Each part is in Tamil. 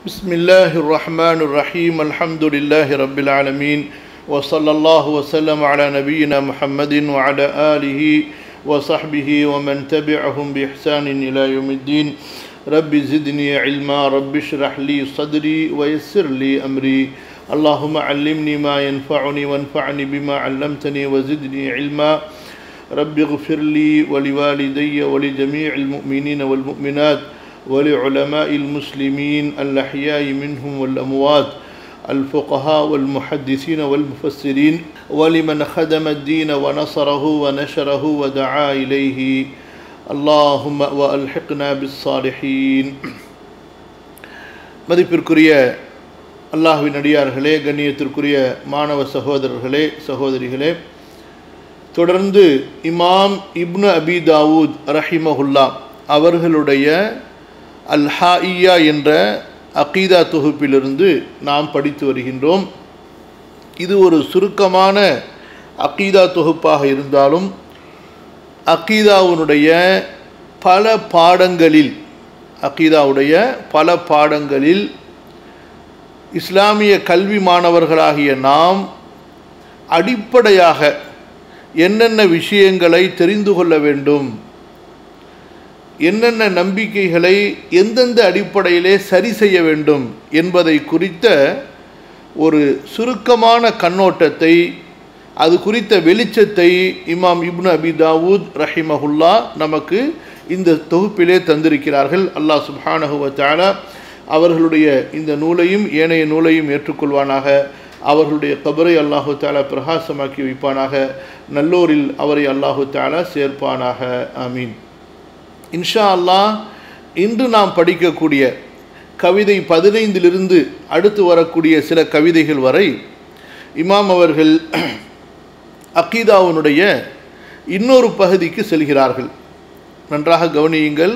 بسم الله الرحمن الرحيم الحمد لله رب العالمين وصلى الله وسلم على نبينا محمد وعلى آله وصحبه ومن تبعهم بإحسان إلى يوم الدين رب زدني علما رب اشرح لي صدري ويسر لي أمري اللهم علمني ما ينفعني وانفعني بما علمتني وزدني علما رب اغفر لي ولوالدي ولجميع المؤمنين والمؤمنات ولعلماء المسلمين الأحياء منهم والأموات الفقهاء والمحدثين والمفسرين ولمن خدم الدين ونصره ونشره ودعا إليه اللهم وألحقنا بالصالحين மதிப்பிற்குரிய அல்லாஹுவின் அடியார்களே கண்ணியத்திற்குரிய மாணவ சகோதரர்களே சகோதரிகளே தொடர்ந்து இமாம் இப்னு அபி தாவூத் ரஹிமஹுல்லா அவர்களுடைய அல்ஹாயியா என்ற அகீதா தொகுப்பிலிருந்து நாம் படித்து வருகின்றோம் இது ஒரு சுருக்கமான அகீதா தொகுப்பாக இருந்தாலும் அகீதாவுடைய பல பாடங்களில் அகீதாவுடைய பல பாடங்களில் இஸ்லாமிய கல்வி மாணவர்களாகிய நாம் அடிப்படையாக என்னென்ன விஷயங்களை தெரிந்து கொள்ள வேண்டும் என்னென்ன நம்பிக்கைகளை எந்தெந்த அடிப்படையிலே சரி செய்ய வேண்டும் என்பதை குறித்த ஒரு சுருக்கமான கண்ணோட்டத்தை அது குறித்த வெளிச்சத்தை இமாம் இப்னு அபி தாவூத் ரஹிமஹுல்லா நமக்கு இந்த தொகுப்பிலே தந்திருக்கிறார்கள் அல்லாஹ் சுப்ஹானஹுவ தாலா அவர்களுடைய இந்த நூலையும் ஏனைய நூலையும் ஏற்றுக்கொள்வானாக அவர்களுடைய கபரை அல்லாஹு தாலா பிரகாசமாக்கி வைப்பானாக நல்லோரில் அவரை அல்லாஹு தாலா சேர்ப்பானாக ஆமீன் இன்ஷா அல்லாஹ் இன்று நாம் படிக்கக்கூடிய கவிதை பதினைந்திலிருந்து அடுத்து வரக்கூடிய சில கவிதைகள் வரை இமாம் அவர்கள் அக்கீதாவுனுடைய இன்னொரு பகுதிக்கு செல்கிறார்கள் நன்றாக கவனியுங்கள்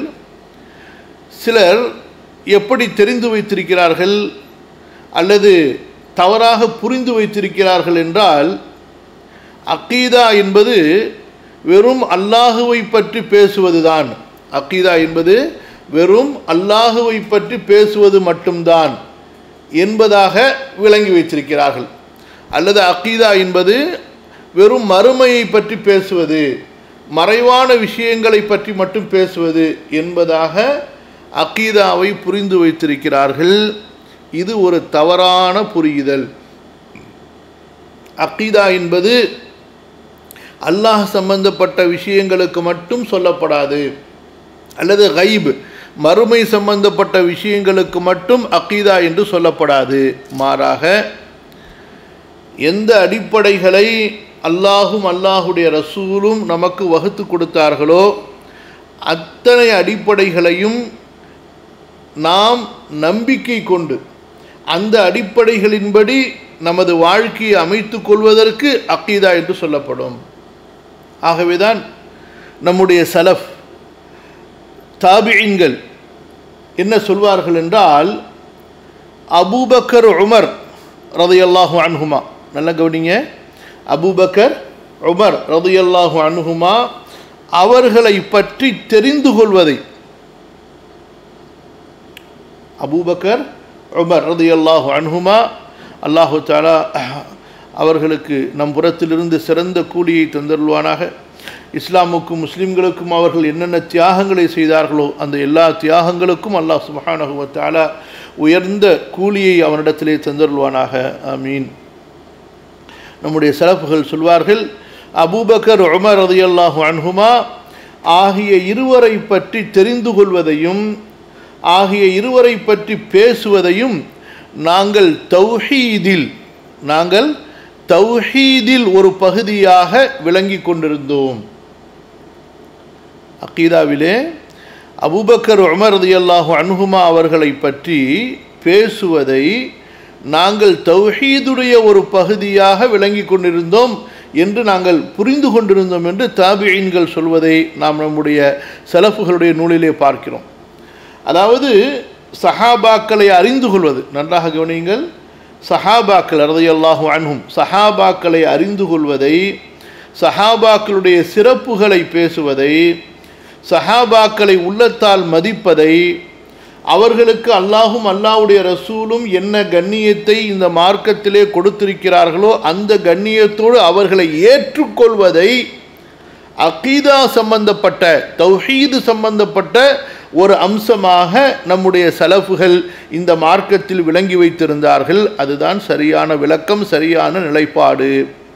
சிலர் எப்படி தெரிந்து வைத்திருக்கிறார்கள் அல்லது தவறாக புரிந்து வைத்திருக்கிறார்கள் என்றால் அக்கீதா என்பது வெறும் அல்லாஹுவை பற்றி பேசுவதுதான் அக்கீதா என்பது வெறும் அல்லாஹுவை பற்றி பேசுவது மட்டும்தான் என்பதாக விளங்கி வைத்திருக்கிறார்கள் அல்லது அக்கீதா என்பது வெறும் மறுமையை பற்றி பேசுவது மறைவான விஷயங்களை பற்றி மட்டும் பேசுவது என்பதாக அக்கீதாவை புரிந்து வைத்திருக்கிறார்கள் இது ஒரு தவறான புரியுதல் அக்கீதா என்பது அல்லாஹ் சம்பந்தப்பட்ட விஷயங்களுக்கு மட்டும் சொல்லப்படாது அல்லது கைப் மறுமை சம்பந்தப்பட்ட விஷயங்களுக்கு மட்டும் அக்கீதா என்று சொல்லப்படாது மாறாக எந்த அடிப்படைகளை அல்லாஹும் அல்லாஹுடைய ரசூலும் நமக்கு வகுத்து கொடுத்தார்களோ அத்தனை அடிப்படைகளையும் நாம் நம்பிக்கை கொண்டு அந்த அடிப்படைகளின்படி நமது வாழ்க்கையை அமைத்து கொள்வதற்கு அக்கீதா என்று சொல்லப்படும் ஆகவேதான் நம்முடைய சலஃப் தாபியின்கள் என்ன சொல்வார்கள் என்றால் அபூபக்கர் உமர் ரதையல்லாஹு அன்ஹுமா நல்ல கவனிங்க அபூபக்கர் உமர் ரதையல்லாஹு அன்ஹுமா அவர்களை பற்றி தெரிந்து கொள்வதை அபூபக்கர் உமர் ரதையல்லாஹு அன்ஹுமா அல்லாஹு தாலா அவர்களுக்கு நம் புறத்திலிருந்து சிறந்த கூலியை தந்தருள்வானாக இஸ்லாமுக்கும் முஸ்லீம்களுக்கும் அவர்கள் என்னென்ன தியாகங்களை செய்தார்களோ அந்த எல்லா தியாகங்களுக்கும் அல்லாஹ் சுபஹானகுவத்தாலா உயர்ந்த கூலியை அவனிடத்திலே தந்தருள்வானாக அமீன் நம்முடைய சிறப்புகள் சொல்வார்கள் அபூபக்கர் உமர் ரதியல்லாஹு அன்ஹுமா ஆகிய இருவரை பற்றி தெரிந்து கொள்வதையும் ஆகிய இருவரை பற்றி பேசுவதையும் நாங்கள் தௌஹீதில் நாங்கள் தௌஹீதில் ஒரு பகுதியாக விளங்கி கொண்டிருந்தோம் அக்கீதாவிலே அபுபக்கர் உமரது அல்லாஹு அன்ஹுமா அவர்களை பற்றி பேசுவதை நாங்கள் தௌஹீதுடைய ஒரு பகுதியாக விளங்கி கொண்டிருந்தோம் என்று நாங்கள் புரிந்து கொண்டிருந்தோம் என்று தாபியன்கள் சொல்வதை நாம் நம்முடைய செலப்புகளுடைய நூலிலே பார்க்கிறோம் அதாவது சஹாபாக்களை அறிந்து கொள்வது நன்றாக கவனியுங்கள் சஹாபாக்கள் அறதையல்லாஹு அன்ஹும் சஹாபாக்களை அறிந்து கொள்வதை சஹாபாக்களுடைய சிறப்புகளை பேசுவதை சஹாபாக்களை உள்ளத்தால் மதிப்பதை அவர்களுக்கு அல்லாஹும் அல்லாஹ்வுடைய ரசூலும் என்ன கண்ணியத்தை இந்த மார்க்கத்திலே கொடுத்திருக்கிறார்களோ அந்த கண்ணியத்தோடு அவர்களை ஏற்றுக்கொள்வதை அகீதா சம்பந்தப்பட்ட தௌஹீது சம்பந்தப்பட்ட ஒரு அம்சமாக நம்முடைய சலஃபுகள் இந்த மார்க்கத்தில் விளங்கி வைத்திருந்தார்கள் அதுதான் சரியான விளக்கம் சரியான நிலைப்பாடு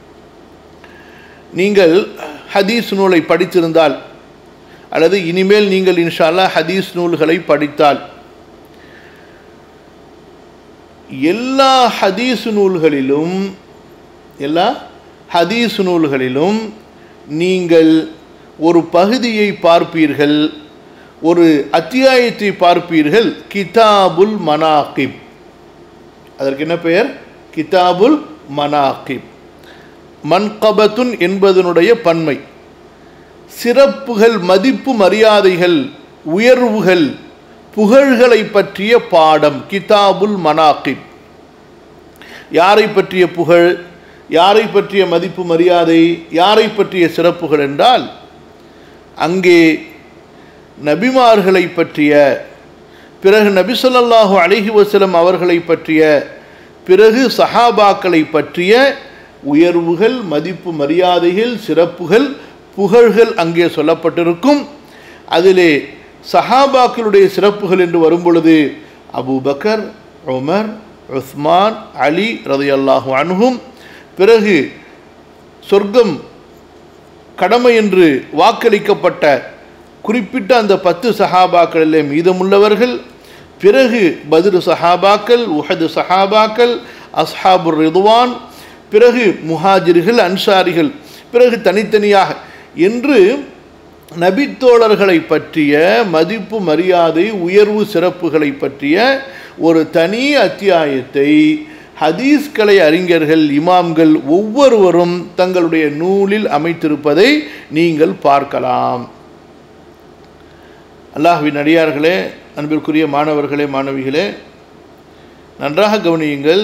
நீங்கள் ஹதீஸ் நூலை படித்திருந்தால் அல்லது இனிமேல் நீங்கள் இன்ஷால்லா ஹதீஸ் நூல்களை படித்தால் எல்லா ஹதீஸ் நூல்களிலும் எல்லா ஹதீஸ் நூல்களிலும் நீங்கள் ஒரு பகுதியை பார்ப்பீர்கள் ஒரு அத்தியாயத்தை பார்ப்பீர்கள் கிதாபுல் மனாகிப் அதற்கு என்ன பெயர் கிதாபுல் மனாகிப் மன்கபத்துன் என்பதனுடைய பன்மை சிறப்புகள் மதிப்பு மரியாதைகள் உயர்வுகள் புகழ்களை பற்றிய பாடம் கிதாபுல் மனாகிப் யாரை பற்றிய புகழ் யாரை பற்றிய மதிப்பு மரியாதை யாரை பற்றிய சிறப்புகள் என்றால் அங்கே நபிமார்களை பற்றிய பிறகு நபி ஸல்லல்லாஹு அலைஹி வஸல்லம் அவர்களை பற்றிய பிறகு சஹாபாக்களை பற்றிய உயர்வுகள் மதிப்பு மரியாதைகள் சிறப்புகள் புகழ்கள் அங்கே சொல்லப்பட்டிருக்கும் அதிலே சஹாபாக்களுடைய சிறப்புகள் என்று வரும்பொழுது அபூபக்கர் உமர் உஸ்மான் அலி ரதையல்லாஹு அன்ஹும் பிறகு சொர்க்கம் கடமை என்று வாக்களிக்கப்பட்ட குறிப்பிட்ட அந்த பத்து சஹாபாக்களிலே மீதமுள்ளவர்கள் பிறகு பதிரு சஹாபாக்கள் உஹது சஹாபாக்கள் அஸ்ஹாபுர் ரிதுவான் பிறகு முஹாஜிர்கள் அன்சாரிகள் பிறகு தனித்தனியாக என்று நபித்தோழர்களை பற்றிய மதிப்பு மரியாதை உயர்வு சிறப்புகளை பற்றிய ஒரு தனி அத்தியாயத்தை ஹதீஸ் கலை அறிஞர்கள் இமாம்கள் ஒவ்வொருவரும் தங்களுடைய நூலில் அமைத்திருப்பதை நீங்கள் பார்க்கலாம் அல்லாஹ்வின் அடியார்களே அன்பிற்குரிய மாணவர்களே மாணவிகளே நன்றாக கவனியுங்கள்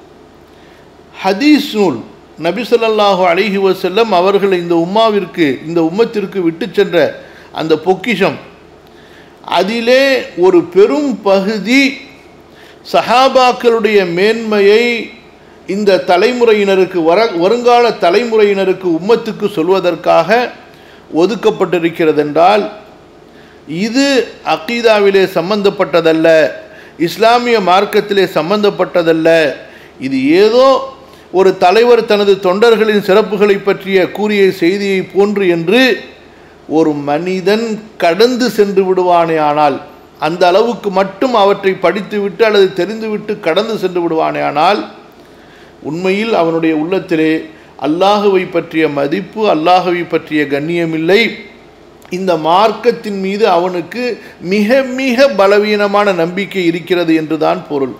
ஹதீஸ் நூல் நபி ஸல்லல்லாஹு அலைஹி வஸல்லம் அவர்கள் இந்த உம்மாவிற்கு இந்த உம்மத்திற்கு விட்டு சென்ற அந்த பொக்கிஷம் அதிலே ஒரு பெரும் பகுதி சஹாபாக்களுடைய மேன்மையை இந்த தலைமுறையினருக்கு வர வருங்கால தலைமுறையினருக்கு உம்மத்துக்கு சொல்வதற்காக ஒதுக்கப்பட்டிருக்கிறது என்றால் இது அக்கீதாவிலே சம்பந்தப்பட்டதல்ல இஸ்லாமிய மார்க்கத்திலே சம்பந்தப்பட்டதல்ல இது ஏதோ ஒரு தலைவர் தனது தொண்டர்களின் சிறப்புகளை பற்றிய கூறிய செய்தியை போன்று என்று ஒரு மனிதன் கடந்து சென்று விடுவானே ஆனால் அந்த அளவுக்கு மட்டும் அவற்றை படித்துவிட்டு அல்லது தெரிந்துவிட்டு கடந்து சென்று விடுவானே ஆனால் உண்மையில் அவனுடைய உள்ளத்திலே அல்லாஹுவை பற்றிய மதிப்பு அல்லாஹுவை பற்றிய கண்ணியமில்லை இந்த மார்க்கத்தின் மீது அவனுக்கு மிக மிக பலவீனமான நம்பிக்கை இருக்கிறது என்றுதான் பொருள்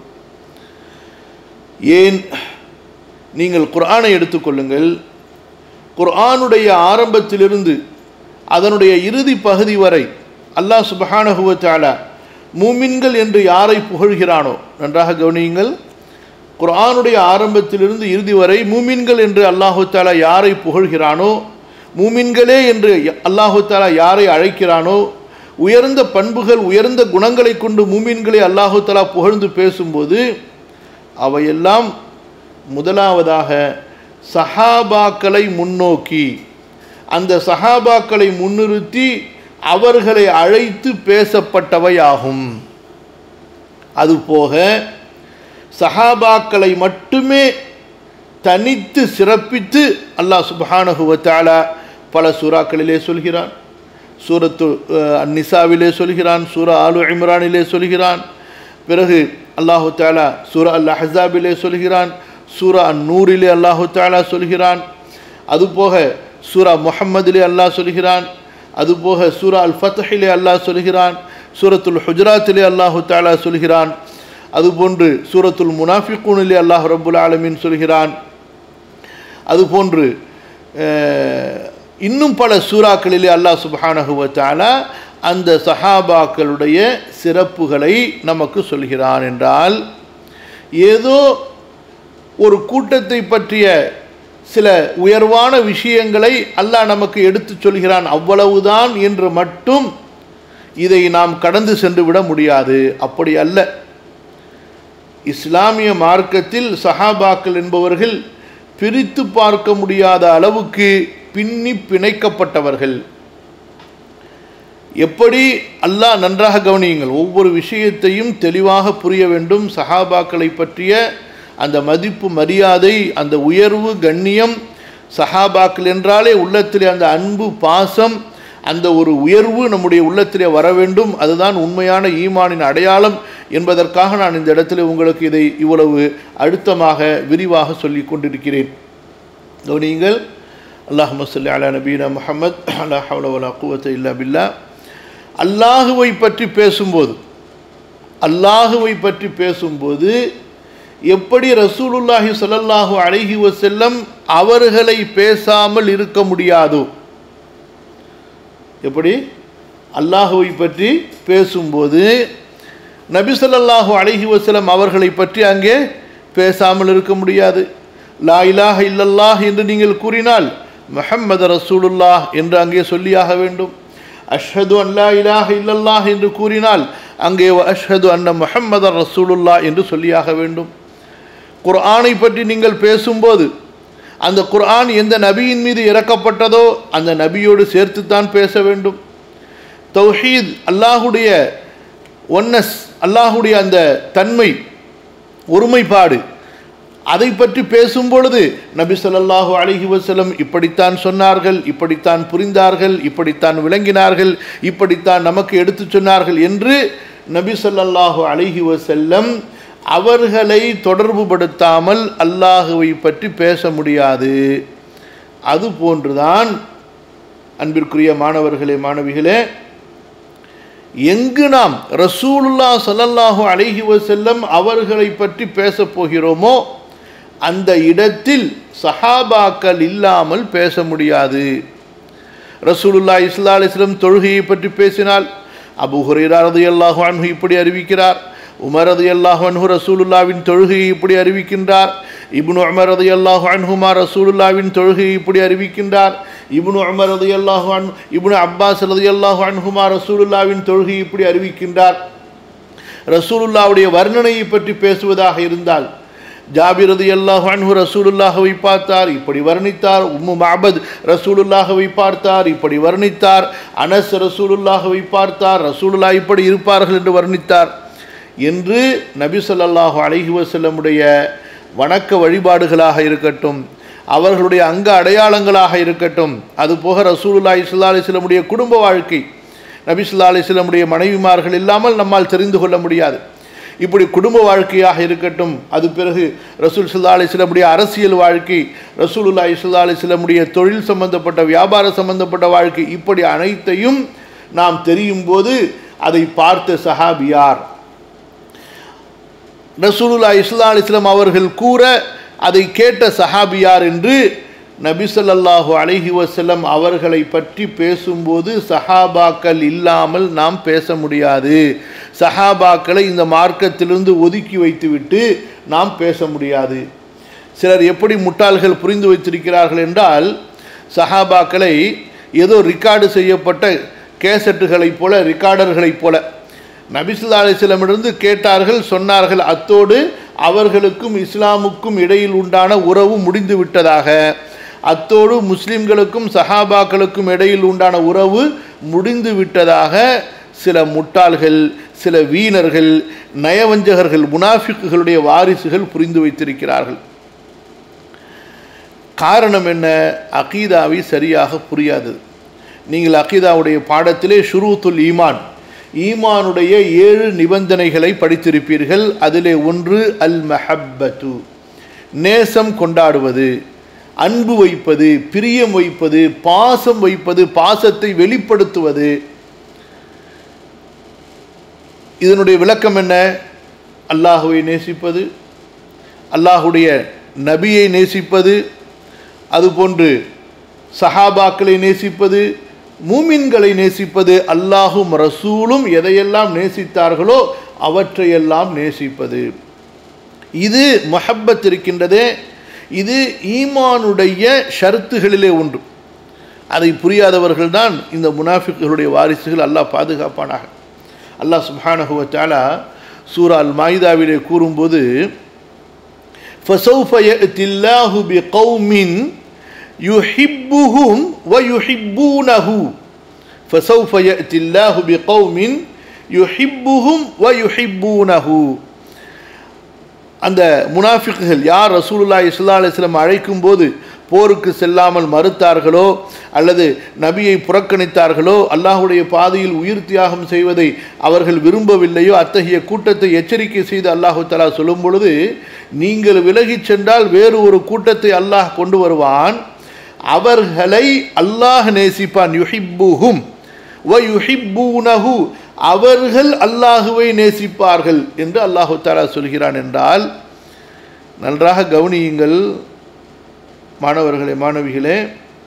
ஏன் நீங்கள் குர்ஆனை எடுத்துக்கொள்ளுங்கள் குர்ஆனுடைய ஆரம்பத்திலிருந்து அதனுடைய இறுதி பகுதி வரை அல்லாஹ் சுபஹானஹுவ தஆலா மூமின்கள் என்று யாரை புகழ்கிறானோ நன்றாக கவனியுங்கள் குர்ஆனுடைய ஆரம்பத்திலிருந்து இறுதி வரை மூமின்கள் என்று அல்லாஹு தாலா யாரை புகழ்கிறானோ மூமின்களே என்று அல்லாஹு தாலா யாரை அழைக்கிறானோ உயர்ந்த பண்புகள் உயர்ந்த குணங்களை கொண்டு மூமின்களை அல்லாஹு தாலா புகழ்ந்து பேசும்போது அவையெல்லாம் முதலாவதாக சஹாபாக்களை முன்னோக்கி அந்த சஹாபாக்களை முன்னிறுத்தி அவர்களை அழைத்து பேசப்பட்டவையாகும் அதுபோக சஹாபாக்களை மட்டுமே தனித்து சிறப்பித்து அல்லாஹ் சுபஹானஹு வ தஆலா பல சூறாக்களிலே சொல்கிறான் சூரத்து நிசாவிலே சொல்கிறான் சூரா ஆலு இம்ரானிலே சொல்கிறான் பிறகு அல்லாஹு தாலா சூரா அல் அஹாபிலே சொல்கிறான் சூரா அன் நூரிலே அல்லாஹு தாலா சொல்கிறான் அதுபோக சூரா முஹம்மதிலே அல்லாஹ் சொல்கிறான் அதுபோக சூரா அல் ஃபத்ஹிலே அல்லாஹ் சொல்கிறான் சூரத்துல் ஹுஜராத்திலே அல்லாஹு தாலா சொல்கிறான் அதுபோன்று சூரத்துல் முனாஃபிகூனிலே அல்லாஹ் ரப்புல் ஆலமீன் சொல்கிறான் அதுபோன்று இன்னும் பல சூறாக்களிலே அல்லாஹ் சுபஹானஹு வ தஆலா அந்த சஹாபாக்களுடைய சிறப்புகளை நமக்கு சொல்கிறான் என்றால் ஏதோ ஒரு கூட்டத்தை பற்றிய சில உயர்வான விஷயங்களை அல்லாஹ் நமக்கு எடுத்து சொல்கிறான் அவ்வளவுதான் என்று மட்டும் இதை நாம் கடந்து சென்று விட முடியாது அப்படி அல்ல இஸ்லாமிய மார்க்கத்தில் சஹாபாக்கள் என்பவர்கள் பிரித்து பார்க்க முடியாத அளவுக்கு பின்னி பிணைக்கப்பட்டவர்கள் எப்படி அல்லாஹ் நன்றாக கவனியுங்கள் ஒவ்வொரு விஷயத்தையும் தெளிவாக புரிய வேண்டும் சஹாபாக்களை பற்றிய அந்த மதிப்பு மரியாதை அந்த உயர்வு கண்ணியம் சஹாபாக்கள் என்றாலே உள்ளத்திலே அந்த அன்பு பாசம் அந்த ஒரு உயர்வு நம்முடைய உள்ளத்திலே வர வேண்டும் அதுதான் உண்மையான ஈமானின் அடையாளம் என்பதற்காக நான் இந்த இடத்துல உங்களுக்கு இதை இவ்வளவு அழுத்தமாக விரிவாக சொல்லி கொண்டிருக்கிறேன் கவனியுங்கள் அல்லாஹ் சொல்லி அலா நபீனா முஹம்மத் அலா ஹவுல வலா குவத்த இல்லா பில்லா அல்லாஹுவை பற்றி பேசும்போது அல்லாஹுவை பற்றி பேசும்போது எப்படி ரசூலுல்லாஹி ஸல்லல்லாஹு அலைஹி வஸல்லம் அவர்களை பேசாமல் இருக்க முடியாதோ எப்படி அல்லாஹுவை பற்றி பேசும்போது நபி ஸல்லல்லாஹு அலைஹி வஸல்லம் அவர்களை பற்றி அங்கே பேசாமல் இருக்க முடியாது லா இலாஹ இல்லல்லாஹ் என்று நீங்கள் கூறினால் முஹம்மது ரசூலுல்லாஹ் என்று அங்கே சொல்லியாக வேண்டும் அஷ்ஹது அல்லா இலாஹ இல்லல்லாஹ் என்று கூறினால் அங்கே அஷ்ஹது அன்ன முஹம்மது ரசூலுல்லாஹ் என்று சொல்லியாக வேண்டும் குர்ஆனை பற்றி நீங்கள் பேசும்போது அந்த குர்ஆன் எந்த நபியின் மீது இறக்கப்பட்டதோ அந்த நபியோடு சேர்த்துத்தான் பேச வேண்டும் தௌஹீத் அல்லாஹுடைய ஒன்னஸ் அல்லாஹுடைய அந்த தன்மை ஒருமைப்பாடு அதை பற்றி பேசும் பொழுது நபி ஸல்லல்லாஹு அலைஹி வஸல்லம் இப்படித்தான் சொன்னார்கள் இப்படித்தான் புரிந்தார்கள் இப்படித்தான் விளங்கினார்கள் இப்படித்தான் நமக்கு எடுத்துச் சொன்னார்கள் என்று நபி ஸல்லல்லாஹு அலைஹி வஸல்லம் அவர்களை தொடர்புபடுத்தாமல் அல்லாஹுவை பற்றி பேச முடியாது அது போன்றுதான் அன்பிற்குரிய மாணவர்களே மாணவிகளே எங்கு நாம் ரசூலுல்லா ஸல்லல்லாஹு அலைஹி வஸல்லம் அவர்களை பற்றி பேசப் போகிறோமோ அந்த இடத்தில் சஹாபாக்கள் இல்லாமல் பேச முடியாது ரசூலுல்லா இஸ்லா அலிஸ்லம் தொழுகையை பற்றி பேசினால் அபு ஹுரைரா ரலியல்லாஹு அன்ஹு இப்படி அறிவிக்கிறார் உமர் ரலியல்லாஹு அன்ஹு ரசூலுல்லாவின் தொழுகையை இப்படி அறிவிக்கின்றார் இப்னு உமர் ரலியல்லாஹு அன்ஹுமா ரசூலுல்லாவின் தொழுகையை இப்படி அறிவிக்கின்றார் இப்னு உமர் ரலியல்லாஹு அன்ஹு இப்னு அப்பாஸ் ரலியல்லாஹு அன்ஹுமா ரசூலுல்லாவின் தொழுகையை இப்படி அறிவிக்கின்றார் ரசூலுல்லாவுடைய வர்ணனையை பற்றி பேசுவதாக இருந்தால் ஜாபிரது அல்லாஹ் அன்ஹு ரசூலுல்லாஹவை பார்த்தார் இப்படி வர்ணித்தார் உம்மு மாபத் ரசூலுல்லாஹவை பார்த்தார் இப்படி வர்ணித்தார் அனஸ் ரசூலுல்லாஹவை பார்த்தார் ரசூலுல்லா இப்படி இருப்பார்கள் என்று வர்ணித்தார் என்று நபி ஸல்லல்லாஹு அலைஹி வஸல்லமுடைய வணக்க வழிபாடுகளாக இருக்கட்டும் அவர்களுடைய அங்க அடையாளங்களாக இருக்கட்டும் அதுபோக ரசூலுல்லாஹி ஸல்லல்லாஹு அலைஹி வஸல்லமுடைய குடும்ப வாழ்க்கை நபி ஸல்லல்லாஹு அலைஹி வஸல்லமுடைய மனைவிமார்கள் இல்லாமல் நம்மால் தெரிந்து கொள்ள முடியாது இப்படி குடும்ப வாழ்க்கையாக இருக்கட்டும் அது பிறகு ரசூல் சுல்லா அலிஸ்லமுடைய அரசியல் வாழ்க்கை ரசூலுல்லா இஸ்லா அலிஸ்லமுடைய தொழில் சம்பந்தப்பட்ட வியாபார சம்பந்தப்பட்ட வாழ்க்கை இப்படி அனைத்தையும் நாம் தெரியும் போது அதை பார்த்த சஹாபியார் ரசூலுல்லா இஸ்லா அலிஸ்லாம் அவர்கள் கூற அதை கேட்ட சஹாபியார் என்று நபி ஸல்லல்லாஹு அலைஹி வஸல்லம் அவர்களை பற்றி பேசும்போது சஹாபாக்கள் இல்லாமல் நாம் பேச முடியாது சஹாபாக்களை இந்த மார்க்கத்திலிருந்து ஒதுக்கி வைத்துவிட்டு நாம் பேச முடியாது சிலர் எப்படி முட்டாள்கள் புரிந்து வைத்திருக்கிறார்கள் என்றால் சஹாபாக்களை ஏதோ ரிக்கார்டு செய்யப்பட்ட கேசட்டுகளைப் போல ரிக்கார்டர்களைப் போல நபிசுல்லா அலிஸ்லமிலிருந்து கேட்டார்கள் சொன்னார்கள் அத்தோடு அவர்களுக்கும் இஸ்லாமுக்கும் இடையில் உண்டான உறவு முடிந்து விட்டதாக அத்தோடு முஸ்லிம்களுக்கும் சஹாபாக்களுக்கும் இடையில் உண்டான உறவு முடிந்து விட்டதாக சில முட்டாள்கள் சில வீணர்கள் நயவஞ்சகர்கள் முனாஃபிக்குகளுடைய வாரிசுகள் புரிந்து வைத்திருக்கிறார்கள் காரணம் என்ன அகீதாவை சரியாக புரியாதது நீங்கள் அகீதாவுடைய பாடத்திலே ஷுரூத்துல் ஈமான் ஈமானுடைய ஏழு நிபந்தனைகளை படித்திருப்பீர்கள் அதிலே ஒன்று அல் மஹப்பத்து நேசம் கொண்டாடுவது அன்பு வைப்பது பிரியம் வைப்பது பாசம் வைப்பது பாசத்தை வெளிப்படுத்துவது இதனுடைய விளக்கம் என்ன அல்லாஹுவை நேசிப்பது அல்லாஹுடைய நபியை நேசிப்பது அதுபோன்று சஹாபாக்களை நேசிப்பது மூமின்களை நேசிப்பது அல்லாஹும் ரசூலும் எதையெல்லாம் நேசித்தார்களோ அவற்றையெல்லாம் நேசிப்பது இது மொஹப்பத் இருக்கின்றதே இது ஈமானுடைய ஷரத்துகளிலே ஒன்று அதை புரியாதவர்கள் தான் இந்த முனாஃபிக்குகளுடைய வாரிசுகள் அல்லாஹ் பாதுகாப்பானாக அல்லாஹ் சுப்ஹானஹு வ தஆலா சூரா அல் மாயிதாவிலே கூறும்போது فسوف يأتي الله بقوم يحبهم ويحبونه فسوف يأتي الله بقوم يحبهم ويحبونه அந்த முனாஃபிக்குகள் யார் ரசூலுல்லா இஸ்லா அலிஸ்லம் அழைக்கும் போது போருக்கு செல்லாமல் மறுத்தார்களோ அல்லது நபியை புறக்கணித்தார்களோ அல்லாஹுடைய பாதையில் உயிர் தியாகம் செய்வதை அவர்கள் விரும்பவில்லையோ அத்தகைய கூட்டத்தை எச்சரிக்கை செய்து அல்லாஹு தலா சொல்லும் பொழுது நீங்கள் விலகிச் சென்றால் வேறு ஒரு கூட்டத்தை அல்லாஹ் கொண்டு வருவான் அவர்களை அல்லாஹ் நேசிப்பான் யுஹிப்புஹும் வ யுஹிப்பூனஹு அவர்கள் அல்லாஹுவை நேசிப்பார்கள் என்று அல்லாஹு தாலா சொல்கிறான் என்றால் நன்றாக கவனியுங்கள் மாணவர்களே மாணவிகளே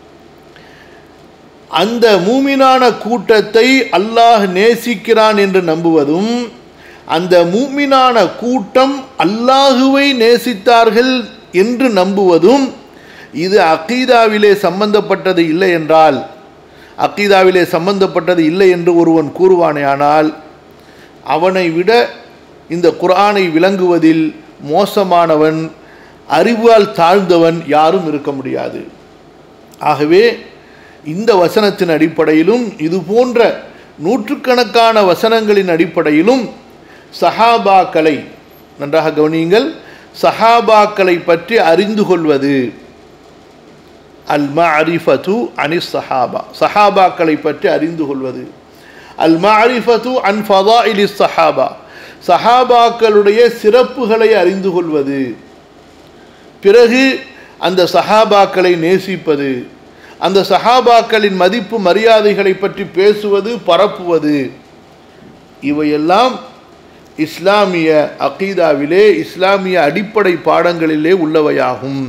அந்த மூமினான கூட்டத்தை அல்லாஹ் நேசிக்கிறான் என்று நம்புவதும் அந்த மூமினான கூட்டம் அல்லாஹுவை நேசித்தார்கள் என்று நம்புவதும் இது அக்கீதாவிலே சம்பந்தப்பட்டது இல்லை என்றால் அக்கீதாவிலே சம்பந்தப்பட்டது இல்லை என்று ஒருவன் கூறுவானேயானால் அவனை விட இந்த குர்ஆனை விளங்குவதில் மோசமானவன் அறிவால் தாழ்ந்தவன் யாரும் இருக்க முடியாது ஆகவே இந்த வசனத்தின் அடிப்படையிலும் இது போன்ற நூற்றுக்கணக்கான வசனங்களின் அடிப்படையிலும் சஹாபாக்களை நன்றாக கவனியுங்கள் சஹாபாக்களை பற்றி அறிந்து கொள்வது அல் மஅரிஃபத்து அனி சஹாபா சஹாபாக்களை பற்றி அறிந்து கொள்வது அல் மஅரிஃபத்து அன் ஃபதாயிலி சஹாபா சஹாபாக்களுடைய சிறப்புகளை அறிந்து கொள்வது பிறகு அந்த சஹாபாக்களை நேசிப்பது அந்த சஹாபாக்களின் மதிப்பு மரியாதைகளை பற்றி பேசுவது பரப்புவது இவையெல்லாம் இஸ்லாமிய அகீதாவிலே இஸ்லாமிய அடிப்படை பாடங்களிலே உள்ளவையாகும்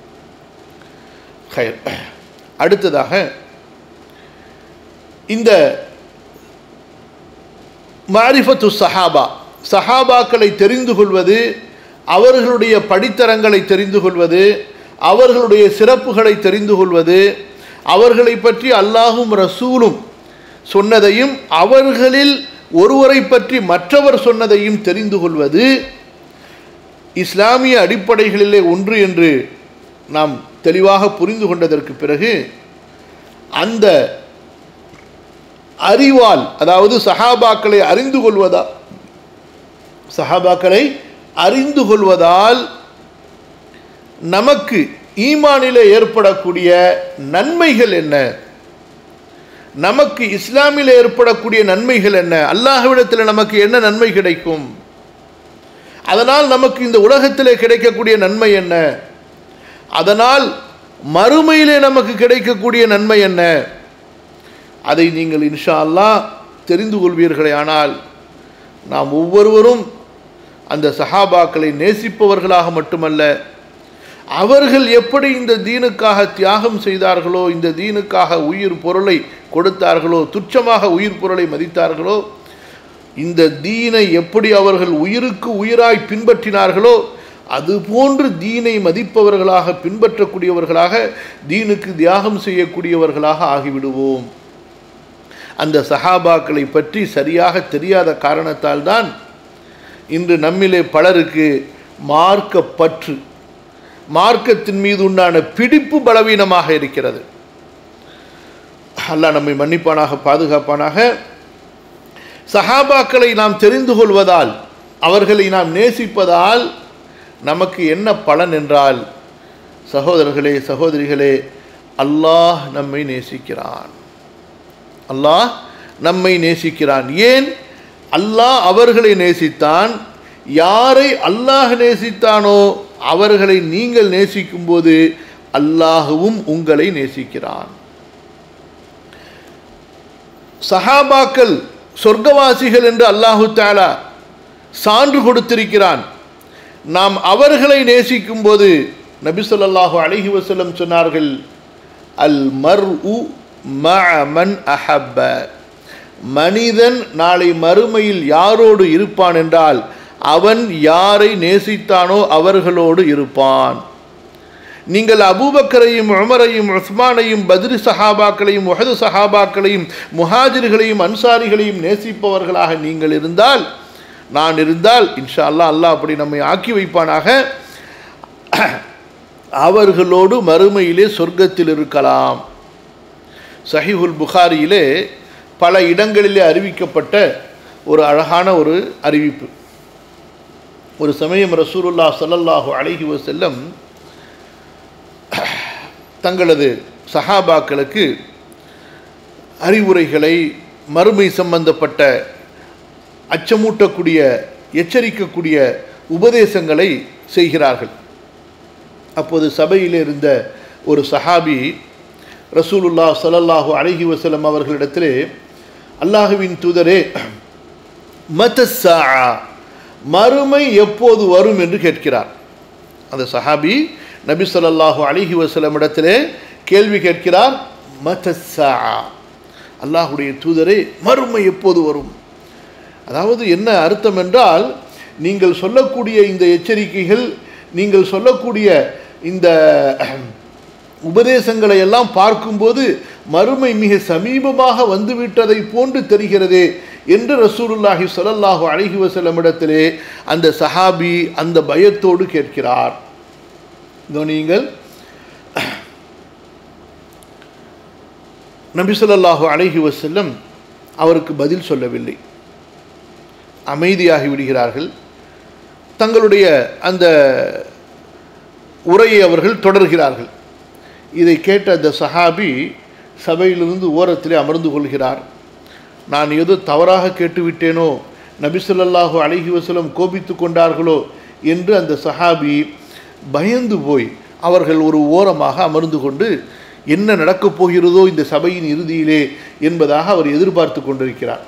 ஹைர். அடுத்ததாக இந்த மாரிஃபத்து சஹாபா சஹாபாக்களை தெரிந்து கொள்வது அவர்களுடைய படித்தரங்களை தெரிந்து கொள்வது அவர்களுடைய சிறப்புகளை தெரிந்து கொள்வது அவர்களை பற்றி அல்லாஹும் ரசூலும் சொன்னதையும் அவர்களில் ஒருவரை பற்றி மற்றவர் சொன்னதையும் தெரிந்து கொள்வது இஸ்லாமிய அடிப்படைகளிலே ஒன்று என்று நாம் தெளிவாக புரிந்து கொண்டதற்கு பிறகு அந்த அறிவால் அதாவது சஹாபாக்களை அறிந்து கொள்வதா சஹாபாக்களை அறிந்து கொள்வதால் நமக்கு ஈமானிலே ஏற்படக்கூடிய நன்மைகள் என்ன நமக்கு இஸ்லாமில் ஏற்படக்கூடிய நன்மைகள் என்ன அல்லாஹ்விடத்தில் நமக்கு என்ன நன்மை கிடைக்கும் அதனால் நமக்கு இந்த உலகத்திலே கிடைக்கக்கூடிய நன்மை என்ன அதனால் மறுமையிலே நமக்கு கிடைக்கக்கூடிய நன்மை என்ன அதை நீங்கள் இன்ஷா அல்லாஹ் தெரிந்து கொள்வீர்களே ஆனால் நாம் ஒவ்வொருவரும் அந்த சஹாபாக்களை நேசிப்பவர்களாக மட்டுமல்ல அவர்கள் எப்படி இந்த தீனுக்காக தியாகம் செய்தார்களோ இந்த தீனுக்காக உயிர் பொருளை கொடுத்தார்களோ துச்சமாக உயிர் பொருளை மதித்தார்களோ இந்த தீனை எப்படி அவர்கள் உயிருக்கு உயிராய் பின்பற்றினார்களோ அதுபோன்று தீனை மதிப்பவர்களாக பின்பற்றக்கூடியவர்களாக தீனுக்கு தியாகம் செய்யக்கூடியவர்களாக ஆகிவிடுவோம் அந்த சஹாபாக்களை பற்றி சரியாக தெரியாத காரணத்தால் தான் இன்று நம்மிலே பலருக்கு மார்க்க பற்று மார்க்கத்தின் மீது உண்டான பிடிப்பு பலவீனமாக இருக்கிறது அல்லாஹ் நம்மை மன்னிப்பானாக பாதுகாப்பானாக சஹாபாக்களை நாம் தெரிந்து கொள்வதால் அவர்களை நாம் நேசிப்பதால் நமக்கு என்ன பலன் என்றால் சகோதரர்களே சகோதரிகளே அல்லாஹ் நம்மை நேசிக்கிறான் அல்லாஹ் நம்மை நேசிக்கிறான் ஏன் அல்லாஹ் அவர்களை நேசித்தான் யாரை அல்லாஹ் நேசித்தானோ அவர்களை நீங்கள் நேசிக்கும்போது அல்லாஹுவும் உங்களை நேசிக்கிறான் சஹாபாக்கள் சொர்க்கவாசிகள் என்று அல்லாஹு தாலா சான்று கொடுத்திருக்கிறான் நாம் அவர்களை நேசிக்கும் போது நபி ஸல்லல்லாஹு அலைஹி வஸல்லம் சொன்னார்கள் அல் மர் உ மன் அஹப்ப மனிதன் நாளை மறுமையில் யாரோடு இருப்பான் என்றால் அவன் யாரை நேசித்தானோ அவர்களோடு இருப்பான் நீங்கள் அபூபக்கரையும் உமரையும் உஸ்மானையும் பத்ரி சஹாபாக்களையும் உஹது சஹாபாக்களையும் முஹாஜிர்களையும் அன்சாரிகளையும் நேசிப்பவர்களாக நீங்கள் இருந்தால் நான் இருந்தால் இன்ஷா அல்லாஹ் அல்லாஹ் அப்படி நம்மை ஆக்கி வைப்பானாக அவர்களோடு மறுமையிலே சொர்க்கத்தில் இருக்கலாம் சஹிஹுல் புகாரியிலே பல இடங்களிலே அறிவிக்கப்பட்ட ஒரு அழகான ஒரு அறிவிப்பு ஒரு சமயம் ரசூலுல்லா ஸல்லல்லாஹு அலைஹி வஸல்லம் தங்களது சஹாபாக்களுக்கு அறிவுரைகளை மறுமை சம்பந்தப்பட்ட அச்சமூட்டக்கூடிய எச்சரிக்கக்கூடிய உபதேசங்களை செய்கிறார்கள் அப்போது சபையில் இருந்த ஒரு சஹாபி ரசூலுல்லா ஸல்லல்லாஹு அலைஹி வஸல்லம் அவர்களிடத்திலே அல்லாஹுவின் தூதரே மத்தஸ்ஸா மறுமை எப்போது வரும் என்று கேட்கிறார் அந்த சஹாபி நபி ஸல்லல்லாஹு அலைஹி வஸல்லம் இடத்திலே கேள்வி கேட்கிறார் மத்தஸ்ஸா அல்லாஹுடைய தூதரே மறுமை எப்போது வரும் அதாவது என்ன அர்த்தம் என்றால் நீங்கள் சொல்லக்கூடிய இந்த எச்சரிக்கைகள் நீங்கள் சொல்லக்கூடிய இந்த உபதேசங்களை எல்லாம் பார்க்கும்போது மறுமை மிக சமீபமாக வந்துவிட்டதை போன்று தெரிகிறதே என்று ரசூலுல்லாஹி ஸல்லல்லாஹு அலைஹி வஸல்லம் இடத்திலே அந்த சஹாபி அந்த பயத்தோடு கேட்கிறார் கவனியுங்கள் நபி ஸல்லல்லாஹு அலைஹி வஸல்லம் அவருக்கு பதில் சொல்லவில்லை அமைதியாகி விடுகிறார்கள் தங்களுடைய அந்த உரையை அவர்கள் தொடர்கிறார்கள் இதை கேட்ட அந்த சஹாபி சபையிலிருந்து ஓரத்திலே அமர்ந்து கொள்கிறார் நான் ஏதோ தவறாக கேட்டுவிட்டேனோ நபிசல்லாஹு அலைஹி வஸல்லம் கோபித்து கொண்டார்களோ என்று அந்த சஹாபி பயந்து போய் அவர்கள் ஒரு ஓரமாக அமர்ந்து கொண்டு என்ன நடக்கப் போகிறதோ இந்த சபையின் இறுதியிலே என்பதாக அவர் எதிர்பார்த்து கொண்டிருக்கிறார்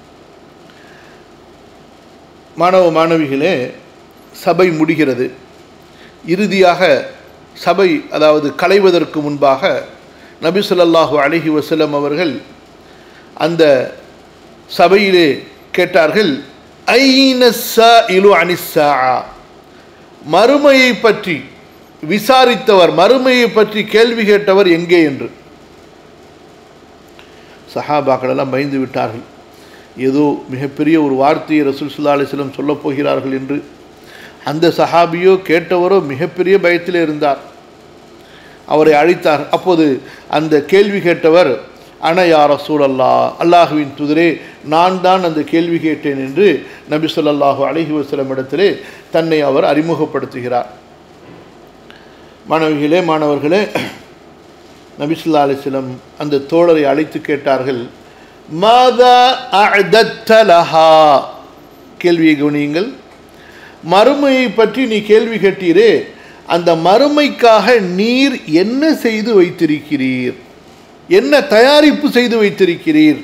மாணவ மாணவிகளே சபை முடிகிறது இறுதியாக சபை அதாவது களைவதற்கு முன்பாக நபி ஸல்லல்லாஹு அலைஹி வஸல்லம் அவர்கள் அந்த சபையிலே கேட்டார்கள் ஐன இலு அனிஸ்ஸா மறுமையை பற்றி விசாரித்தவர் மறுமையை பற்றி கேள்வி கேட்டவர் எங்கே என்று சஹாபாக்கள் எல்லாம் பயந்து விட்டார்கள் ஏதோ மிகப்பெரிய ஒரு வார்த்தையை ரசூல் சுல்லா அலிஸ்லம் சொல்லப் போகிறார்கள் என்று அந்த சஹாபியோ கேட்டவரோ மிகப்பெரிய பயத்தில் இருந்தார் அவரை அழைத்தார் அப்போது அந்த கேள்வி கேட்டவர் அன யார் ரசூல் அல்லா அல்லாஹுவின் துதிரே நான் தான் அந்த கேள்வி கேட்டேன் என்று நபி சொல்லாஹு அலஹி வசலம் இடத்திலே தன்னை அவர் அறிமுகப்படுத்துகிறார் மாணவிகளே மாணவர்களே நபிசுல்லா அலிஸ்லம் அந்த தோழரை அழைத்து கேட்டார்கள் மாதா அஅதத்தலஹா கேள்வியை கவனியுங்கள் மறுமையை பற்றி நீ கேள்வி கேட்டீரே அந்த மறுமைக்காக நீர் என்ன செய்து வைத்திருக்கிறீர் என்ன தயாரிப்பு செய்து வைத்திருக்கிறீர்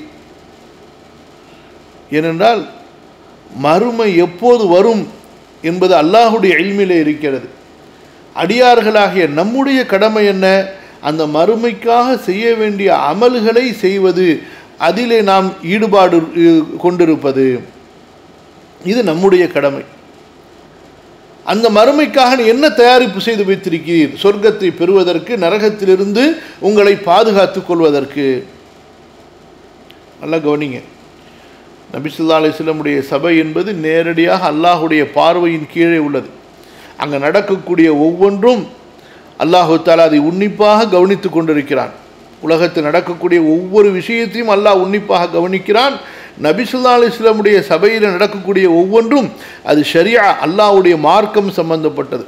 ஏனென்றால் மறுமை எப்போது வரும் என்பது அல்லாஹுடைய எல்மிலே இருக்கிறது அடியார்களாகிய நம்முடைய கடமை என்ன அந்த மறுமைக்காக செய்ய வேண்டிய அமல்களை செய்வது அதிலே நாம் ஈடுபாடு கொண்டிருப்பது இது நம்முடைய கடமை அந்த மறுமைக்காக நீ என்ன தயாரிப்பு செய்து வைத்திருக்கிறீர் சொர்க்கத்தை பெறுவதற்கு நரகத்திலிருந்து உங்களை பாதுகாத்துக் கொள்வதற்கு நல்லா கவனிங்க நபிசுல்லா அலிஸ்லமுடைய சபை என்பது நேரடியாக அல்லாஹுடைய பார்வையின் கீழே உள்ளது அங்கே நடக்கக்கூடிய ஒவ்வொன்றும் அல்லாஹு தாலா அதை உன்னிப்பாக கவனித்து கொண்டிருக்கிறான் உலகத்தில் நடக்கக்கூடிய ஒவ்வொரு விஷயத்தையும் அல்லாஹ் உன்னிப்பாக கவனிக்கிறான் நபிசுல்லா அலிஸ்லாமுடைய சபையில் நடக்கக்கூடிய ஒவ்வொன்றும் அது ஷரியா அல்லாஹுடைய மார்க்கம் சம்பந்தப்பட்டது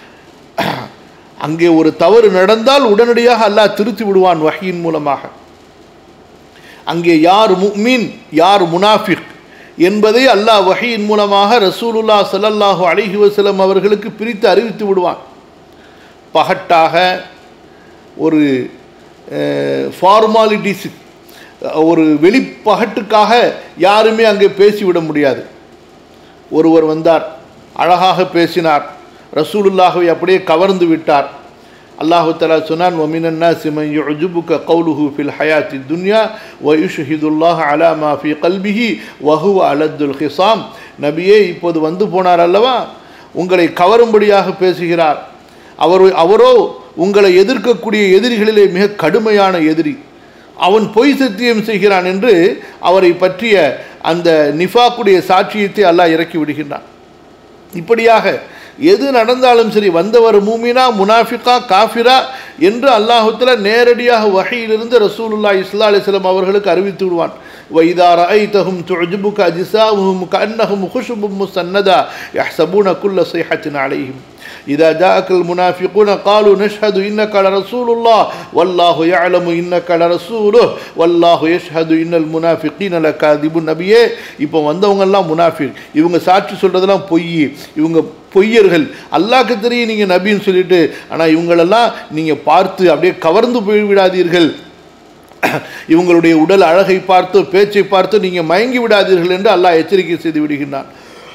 அங்கே ஒரு தவறு நடந்தால் உடனடியாக அல்லாஹ் திருத்தி விடுவான் வகையின் மூலமாக அங்கே யார் முக்மீன் யார் முனாஃபிக் என்பதை அல்லாஹ் வகையின் மூலமாக ரசூலுல்லா சல்லல்லாஹு அலிஹி வசலம் அவர்களுக்கு பிரித்து அறிவித்து விடுவான் பகட்டாக ஒரு ஃபார்மாலிட்டிஸ் ஒரு வெளிப்பகட்டுக்காக யாருமே அங்கே பேசிவிட முடியாது ஒருவர் வந்தார் அழகாக பேசினார் ரசூலுல்லாஹவை அப்படியே கவர்ந்து விட்டார் அல்லாஹு தலா சொன்னான் ஒமினன்னா சிமன் யுஜுபுக்க கவுலுஹு ஃபில் ஹயாத்தி துன்யா வயுஷஹிதுல்லாஹ் அலாமா ஃபி கல்பிஹி வஹு அலத்துல் ஹிசாம் நபியே இப்போது வந்து போனார் அல்லவா உங்களை கவரும்படியாக பேசுகிறார் அவர் அவரோ உங்களை எதிர்க்கக்கூடிய எதிரிகளிலே மிக கடுமையான எதிரி அவன் பொய் சத்தியம் செய்கிறான் என்று அவரை பற்றிய அந்த நிஃபாக்குடைய சாட்சியத்தை அல்லாஹ் இறக்கி விடுகின்றான் இப்படியாக எது நடந்தாலும் சரி வந்தவர் மூமினா முனாஃபிகா காஃபிரா என்று அல்லாஹுத்தல நேரடியாக வகையிலிருந்து ரசூலுல்லா இஸ்லா அலிஸ்லாம் அவர்களுக்கு அறிவித்து விடுவான் وإذا رأيتهم تعجبك أجسامهم كأنهم خشب مسندة يحسبون كل صيحة عليهم إذا جاءك المنافقون قالوا نشهد إنك لرسول الله والله يعلم إنك لرسوله والله يشهد إن المنافقين لكاذبون நபியே இப்போ வந்தவங்கெல்லாம் முனாஃபிக் இவங்க சாட்சி சொல்றதெல்லாம் பொய் இவங்க பொய்யர்கள் அல்லாஹ்க்கு தெரியும் நீங்கள் நபின்னு சொல்லிட்டு ஆனால் இவங்களெல்லாம் நீங்கள் பார்த்து அப்படியே கவர்ந்து போய்விடாதீர்கள் இவங்களுடைய உடல் அழகை பார்த்து பேச்சை பார்த்து நீங்கள் மயங்கி விடாதீர்கள் என்று அல்லாஹ் எச்சரிக்கை செய்து விடுகின்றான்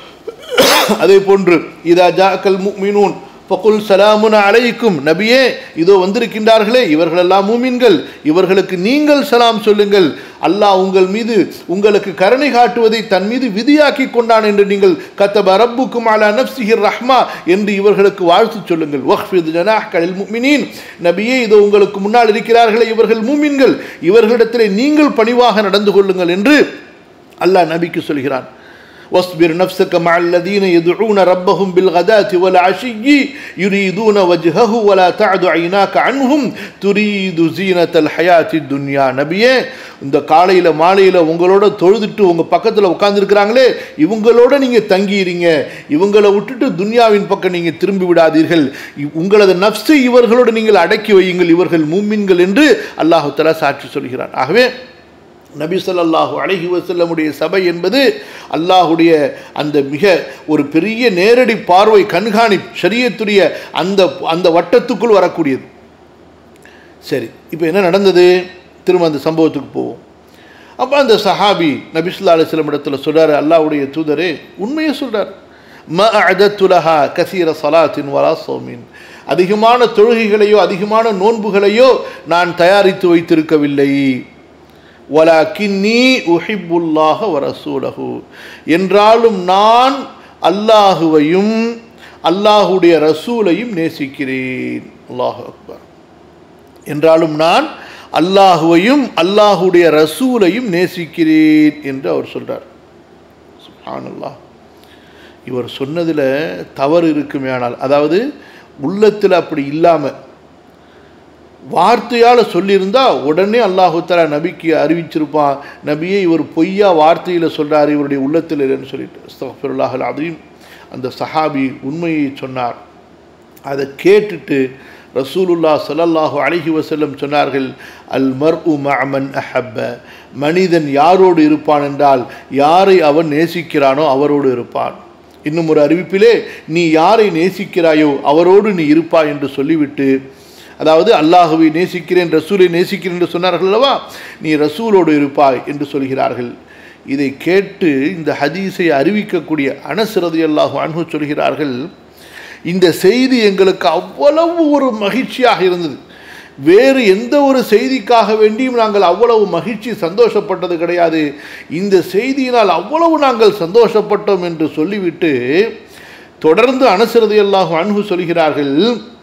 அதே போன்று இதா ஜாக்கல் மீனூன் ஃபகுல் சலாமுன அலைக்கும் நபியே இதோ வந்திருக்கின்றார்களே இவர்களெல்லாம் மூமின்கள் இவர்களுக்கு நீங்கள் சலாம் சொல்லுங்கள் அல்லாஹ் உங்கள் மீது உங்களுக்கு கருணை காட்டுவதை தன் மீது விதியாக்கி கொண்டான் என்று நீங்கள் கத்தப ரப்புக்கும் அலா நப்சிஹிர் ரஹ்மா என்று இவர்களுக்கு வாழ்த்து சொல்லுங்கள் வஹ்ஃபித் ஜனாஹ் கலில் முஃமினீன் நபியே இதோ உங்களுக்கு முன்னால் இருக்கிறார்களே இவர்கள் மூமின்கள் இவர்களிடத்திலே நீங்கள் பணிவாக நடந்து கொள்ளுங்கள் என்று அல்லாஹ் நபிக்கு சொல்கிறான் واصبر نفسك مع الذين يدعون ربهم بالغداة والعشي يريدون وجهه ولا تعد عيناك عنهم تريد زينة الحياة الدنيا நபியே இந்த காலையில் மாலையில் உங்களோட தொழுதுட்டு உங்கள் பக்கத்தில் உட்காந்துருக்கிறாங்களே இவங்களோட நீங்கள் தங்கியிருங்க இவங்களை விட்டுட்டு துன்யாவின் பக்கம் நீங்கள் திரும்பி விடாதீர்கள் உங்களது நப்சை இவர்களோடு நீங்கள் அடக்கி வையுங்கள் இவர்கள் மூமின்கள் என்று அல்லாஹு தலா சாட்சி சொல்கிறான் ஆகவே நபி சொல்லாஹு அழகி வசல்லமுடைய சபை என்பது அல்லாஹுடைய அந்த மிக ஒரு பெரிய நேரடி பார்வை கண்காணி ஷரியத்துடைய அந்த அந்த வட்டத்துக்குள் வரக்கூடியது சரி இப்போ என்ன நடந்தது திரும்ப அந்த சம்பவத்துக்கு போவோம் அப்போ அந்த சஹாபி நபிசுல்லா அலிஸ்லம் இடத்துல சொல்கிறார் அல்லாஹுடைய தூதரே உண்மையை சொல்கிறார் ம அஜத்துலஹா கசீர சலாத்தின் வரா சோமின் அதிகமான தொழுகைகளையோ அதிகமான நோன்புகளையோ நான் தயாரித்து வைத்திருக்கவில்லை வலாக்கின்னி உஹிப்புல்லாஹ வரசூலஹு என்றாலும் நான் அல்லாஹுவையும் அல்லாஹுடைய ரசூலையும் நேசிக்கிறேன் அல்லாஹு அக்பர் என்றாலும் நான் அல்லாஹுவையும் அல்லாஹுடைய ரசூலையும் நேசிக்கிறேன் என்று அவர் சொல்றார் சுப்ஹானல்லாஹ் இவர் சொன்னதில் தவறு இருக்குமே ஆனால் அதாவது உள்ளத்தில் அப்படி இல்லாமல் வார்த்தையால் சொல்லியிருந்தா உடனே அல்லாஹுத்தலா நபிக்கு அறிவிச்சிருப்பான் நபியே இவர் பொய்யா வார்த்தையில் சொல்கிறார் இவருடைய உள்ளத்தில் இல்லைன்னு சொல்லிட்டு அஸ்தஃபிருல்லாஹல் அதையும் அந்த சஹாபி உண்மையை சொன்னார் அதை கேட்டுட்டு ரசூலுல்லா சல்லல்லாஹு அழகி வசல்லம் சொன்னார்கள் அல் மர் உ மன் அஹப்ப மனிதன் யாரோடு இருப்பான் என்றால் யாரை அவன் நேசிக்கிறானோ அவரோடு இருப்பான் இன்னும் ஒரு அறிவிப்பிலே நீ யாரை நேசிக்கிறாயோ அவரோடு நீ இருப்பாய் என்று சொல்லிவிட்டு அதாவது அல்லாஹுவை நேசிக்கிறேன் ரசூலை நேசிக்கிறேன் என்று சொன்னார்கள் அல்லவா நீ ரசூலோடு இருப்பாய் என்று சொல்கிறார்கள் இதை கேட்டு இந்த ஹதீஸை அறிவிக்கக்கூடிய அனசிரதி அல்லாஹு அன்பு சொல்கிறார்கள் இந்த செய்தி எங்களுக்கு அவ்வளவு ஒரு மகிழ்ச்சியாக இருந்தது வேறு எந்த ஒரு செய்திக்காக வேண்டியும் நாங்கள் அவ்வளவு மகிழ்ச்சி சந்தோஷப்பட்டது கிடையாது இந்த செய்தியினால் அவ்வளவு நாங்கள் சந்தோஷப்பட்டோம் என்று சொல்லிவிட்டு தொடர்ந்து அனுசரதி அல்லாஹு அன்பு சொல்கிறார்கள்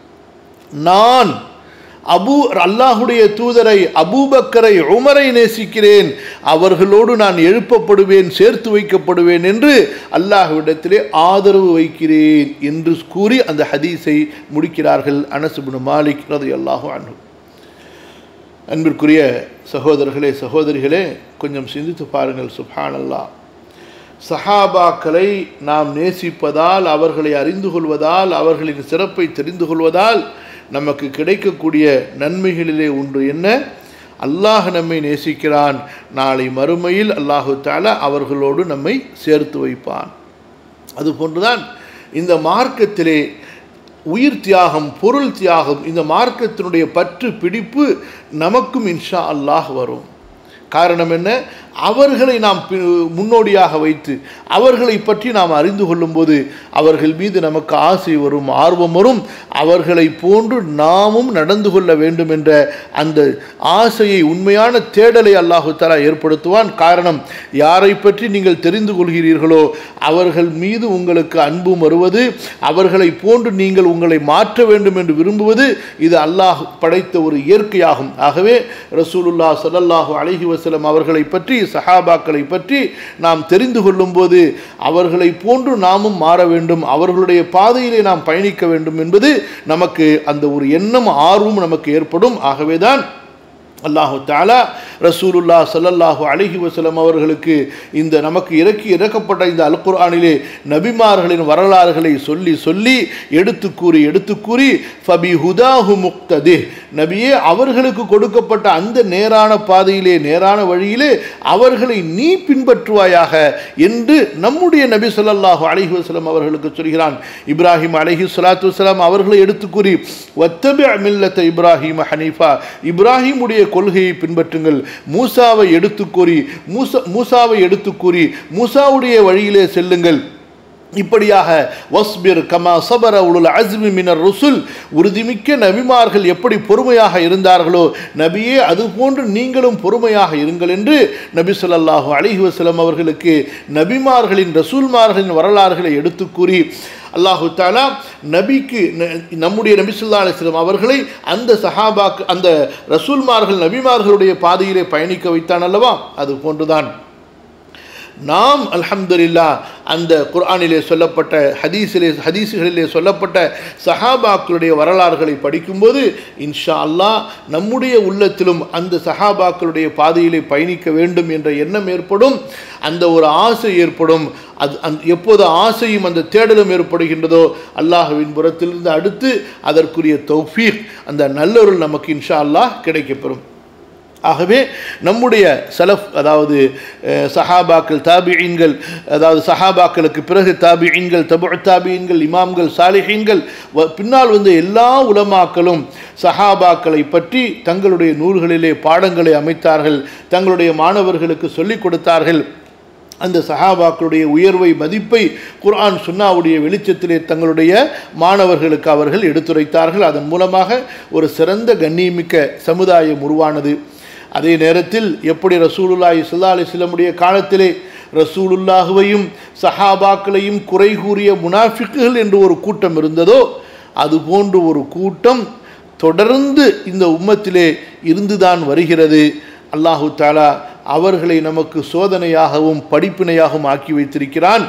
நான் அபு அல்லாஹுடைய தூதரை அபூபக்கரை உமரை நேசிக்கிறேன் அவர்களோடு நான் எழுப்பப்படுவேன் சேர்த்து வைக்கப்படுவேன் என்று அல்லாஹுவிடத்திலே ஆதரவு வைக்கிறேன் என்று கூறி அந்த ஹதீஸை முடிக்கிறார்கள் அனசுபின் மாலிக் ரது அல்லாஹு அன்பு அன்பிற்குரிய சகோதரர்களே சகோதரிகளே கொஞ்சம் சிந்தித்து பாருங்கள் சுப்ஹான் அல்லா சஹாபாக்களை நாம் நேசிப்பதால் அவர்களை அறிந்து கொள்வதால் அவர்களின் சிறப்பை தெரிந்து கொள்வதால் நமக்கு கிடைக்கக்கூடிய நன்மைகளிலே ஒன்று என்ன அல்லாஹ் நம்மை நேசிக்கிறான் நாளை மறுமையில் அல்லாஹு தாலா அவர்களோடு நம்மை சேர்த்து வைப்பான் அதுபோன்றுதான் இந்த மார்க்கத்திலே உயிர் தியாகம் பொருள் தியாகம் இந்த மார்க்கத்தினுடைய பற்று பிடிப்பு நமக்கும் இன்ஷா அல்லாஹ் வரும் காரணம் என்ன அவர்களை நாம் பி- முன்னோடியாக வைத்து அவர்களை பற்றி நாம் அறிந்து கொள்ளும்போது அவர்கள் மீது நமக்கு ஆசை வரும் ஆர்வம் வரும் அவர்களை போன்று நாமும் நடந்து கொள்ள வேண்டும் என்ற அந்த ஆசையை உண்மையான தேடலை அல்லாஹு தஆலா ஏற்படுத்துவான் காரணம் யாரை பற்றி நீங்கள் தெரிந்து கொள்கிறீர்களோ அவர்கள் மீது உங்களுக்கு அன்பும் வருவது அவர்களை போன்று நீங்கள் உங்களை மாற்ற வேண்டும் என்று விரும்புவது இது அல்லாஹ் படைத்த ஒரு இயற்கையாகும் ஆகவே ரசூலுல்லாஹ் ஸல்லல்லாஹு அலைஹி வஸல்லம் அவர்களை பற்றி சஹாபாக்களை பற்றி நாம் தெரிந்து கொள்ளும்போது அவர்களை போன்று நாமும் மாற வேண்டும் அவர்களுடைய பாதையிலே நாம் பயணிக்க வேண்டும் என்பது நமக்கு அந்த ஒரு எண்ணம் ஆர்வம் நமக்கு ஏற்படும் ஆகவேதான் அல்லாஹு தாலா ரசூலுல்லா ஸல்லல்லாஹு அலைஹி வஸல்லம் அவர்களுக்கு இந்த நமக்கு இறக்கி இறக்கப்பட்ட இந்த அல் குர்ஆனிலே நபிமார்களின் வரலாறுகளை சொல்லி சொல்லி எடுத்து கூறி எடுத்து கூறி ஃபபி ஹுதாஹு முக்ததி நபியே அவர்களுக்கு கொடுக்கப்பட்ட அந்த நேரான பாதையிலே நேரான வழியிலே அவர்களை நீ பின்பற்றுவாயாக என்று நம்முடைய நபி ஸல்லல்லாஹு அலைஹி வஸல்லம் அவர்களுக்கு சொல்கிறான் இப்ராஹிம் அலைஹி ஸலாத்து வஸலாம் அவர்களை எடுத்து கூறி வத்தபி மில்லத்த இப்ராஹிம் ஹனீஃபா இப்ராஹிமுடைய கொள்கையை பின்பற்றுங்கள் மூசாவை எடுத்து கூறி மூசா மூசாவை எடுத்து கூறி மூசாவுடைய வழியிலே செல்லுங்கள் இப்படியாக வஸ்பிர் கமா சபர உலுல் அஸ்மி மினர் ருசுல் உறுதிமிக்க நபிமார்கள் எப்படி பொறுமையாக இருந்தார்களோ நபியே அதுபோன்று நீங்களும் பொறுமையாக இருங்கள் என்று நபி ஸல்லல்லாஹு அலைஹி வஸல்லம் அவர்களுக்கு நபிமார்களின் ரசூல்மார்களின் வரலாறுகளை எடுத்து கூறி அல்லாஹு தாலா நபிக்கு ந- நம்முடைய நபி ஸல்லல்லாஹு அலைஹி வஸல்லம் அவர்களை அந்த சஹாபாக்கு அந்த ரசூல்மார்கள் நபிமார்களுடைய பாதையிலே பயணிக்க வைத்தான் அல்லவா அது போன்றுதான் நாம் அல்ஹம்துலில்லா அந்த குர்ஆனிலே சொல்லப்பட்ட ஹதீஸிலே ஹதீஸுகளிலே சொல்லப்பட்ட சஹாபாக்களுடைய வரலாறுகளை படிக்கும்போது இன்ஷா அல்லாஹ் நம்முடைய உள்ளத்திலும் அந்த சஹாபாக்களுடைய பாதையிலே பயணிக்க வேண்டும் என்ற எண்ணம் ஏற்படும் அந்த ஒரு ஆசை ஏற்படும் அது அந் எப்போது ஆசையும் அந்த தேடலும் ஏற்படுகின்றதோ அல்லாஹ்வின் புறத்திலிருந்து அடுத்து அதற்குரிய தௌஃபீக் அந்த நல்லொருள் நமக்கு இன்ஷா அல்லாஹ் கிடைக்கப்பெறும் ஆகவே நம்முடைய சலஃப் அதாவது அஹ், சஹாபாக்கள் தாபியீன்கள் அதாவது சஹாபாக்களுக்கு பிறகு தாபியீன்கள் தபு தாபியீன்கள் இமாம்கள் சாலிஹீன்கள் வ- பின்னால் வந்த எல்லா உலமாக்களும் சஹாபாக்களை பற்றி தங்களுடைய நூல்களிலே பாடங்களை அமைத்தார்கள் தங்களுடைய மாணவர்களுக்கு சொல்லிக் கொடுத்தார்கள் அந்த சஹாபாக்களுடைய உயர்வை மதிப்பை குர்ஆன் சுன்னாவுடைய வெளிச்சத்திலே தங்களுடைய மாணவர்களுக்கு அவர்கள் எடுத்துரைத்தார்கள் அதன் மூலமாக ஒரு சிறந்த கண்ணியமிக்க சமுதாயம் உருவானது அதே நேரத்தில் எப்படி ரசூலுல்லாஹி ஸல்லல்லாஹு அலைஹி வஸல்லமுடைய காலத்திலே ரசூலுல்லாஹுவையும் சஹாபாக்களையும் குறை கூறிய முனாஃபிக்குகள் என்று ஒரு கூட்டம் இருந்ததோ அதுபோன்று ஒரு கூட்டம் தொடர்ந்து இந்த உம்மத்திலே இருந்துதான் வருகிறது அல்லாஹு தாலா அவர்களை நமக்கு சோதனையாகவும் படிப்பினையாகவும் ஆக்கி வைத்திருக்கிறான்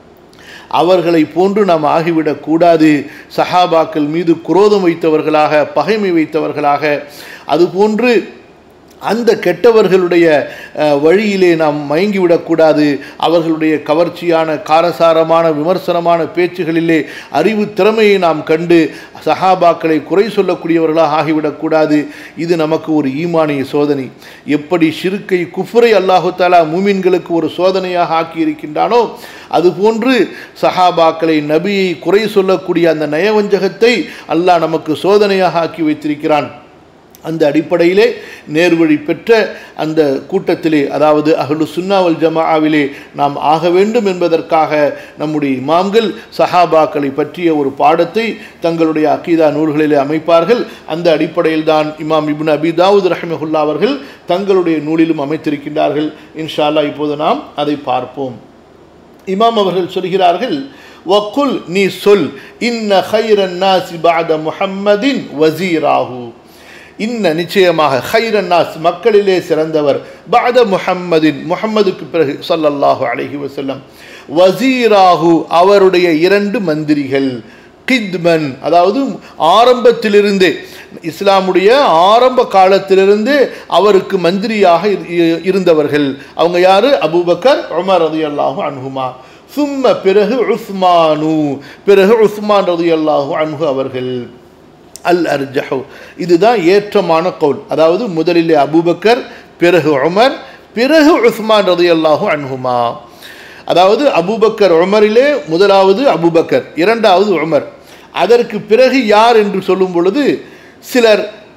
அவர்களை போன்று நாம் ஆகிவிடக் கூடாது சஹாபாக்கள் மீது குரோதம் வைத்தவர்களாக பகைமை வைத்தவர்களாக அதுபோன்று அந்த கெட்டவர்களுடைய அஹ், வழியிலே நாம் மயங்கிவிடக்கூடாது அவர்களுடைய கவர்ச்சியான காரசாரமான விமர்சனமான பேச்சுகளிலே அறிவு திறமையை நாம் கண்டு சஹாபாக்களை குறை சொல்லக்கூடியவர்களாக ஆகிவிடக்கூடாது இது நமக்கு ஒரு ஈமானிய சோதனை எப்படி ஷிருக்கை குஃபுரை அல்லாஹு தாலா மூமின்களுக்கு ஒரு சோதனையாக ஆக்கி இருக்கின்றானோ அதுபோன்று சஹாபாக்களை நபியை குறை சொல்லக்கூடிய அந்த நயவஞ்சகத்தை அல்லாஹ் நமக்கு சோதனையாக ஆக்கி வைத்திருக்கிறான் அந்த அடிப்படையிலே நேர்வழி பெற்ற அந்த கூட்டத்திலே அதாவது அஹ்லு சுன்னாவல் ஜமாஆவிலே நாம் ஆக வேண்டும் என்பதற்காக நம்முடைய இமாம்கள் சஹாபாக்களை பற்றிய ஒரு பாடத்தை தங்களுடைய அக்கீதா நூல்களிலே அமைப்பார்கள் அந்த அடிப்படையில் தான் இமாம் இப்னு அபி தாவூத் ரஹிமஹுல்லா அவர்கள் தங்களுடைய நூலிலும் அமைத்திருக்கின்றார்கள் இன்ஷா அல்லாஹ் இப்போது நாம் அதை பார்ப்போம் இமாம் அவர்கள் சொல்கிறார்கள் வக்குல் நீ சொல் இன்ன ஹைரன் நாசி பாத முஹம்மதின் வசீராஹு இன்ன நிச்சயமாக ஹைரன் நாஸ் மக்களிலே சிறந்தவர் பாத முஹம்மதின் முஹம்மதுக்கு பிறகு ஸல்லல்லாஹு அலைஹி வஸல்லம் வசீராஹு அவருடைய இரண்டு மந்திரிகள் கித்மன் அதாவது ஆரம்பத்திலிருந்தே இஸ்லாமுடைய ஆரம்ப காலத்திலிருந்து அவருக்கு மந்திரியாக இரு- இருந்தவர்கள் அவங்க யாரு அபூபக்கர் உமர் ரதியல்லாஹு அன்ஹுமா சும்ம பிறகு உஸ்மானு பிறகு உஸ்மான் ரதியல்லாஹு அன்ஹு அவர்கள் அல் அர்ஜஹு இதுதான் ஏற்றமான கவுல் அதாவது முதலிலே அபூபக்கர் பிறகு உமர் பிறகு உஸ்மான் ரதியல்லாஹு அன்ஹுமா அதாவது அபூபக்கர் உமரிலே முதலாவது அபூபக்கர் இரண்டாவது உமர் அதற்கு பிறகு யார் என்று சொல்லும் பொழுது சிலர்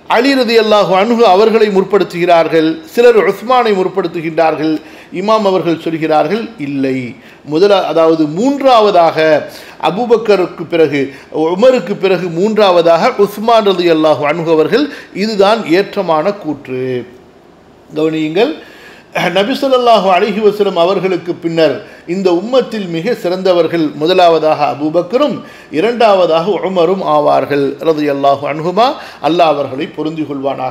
அலி ரதி அல்லாஹு அணுகு அவர்களை முற்படுத்துகிறார்கள் சிலர் உஸ்மானை முற்படுத்துகின்றார்கள் இமாம் அவர்கள் சொல்கிறார்கள் இல்லை முதல அதாவது மூன்றாவதாக அபுபக்கருக்கு பிறகு உமருக்கு பிறகு மூன்றாவதாக உஸ்மான் ரதி அல்லாஹு அணுகு அவர்கள் இதுதான் ஏற்றமான கூற்று கவனியுங்கள் நபி ஸல்லல்லாஹு அலைஹி வஸல்லம் அவர்களுக்கு பின்னர் இந்த உம்மத்தில் மிக சிறந்தவர்கள் முதலாவதாக அபூபக்கரும் இரண்டாவதாக உமரும் ஆவார்கள் ரலியல்லாஹு அன்ஹுமா அல்லாஹ் அவர்களை பொருந்தி கொள்வானாக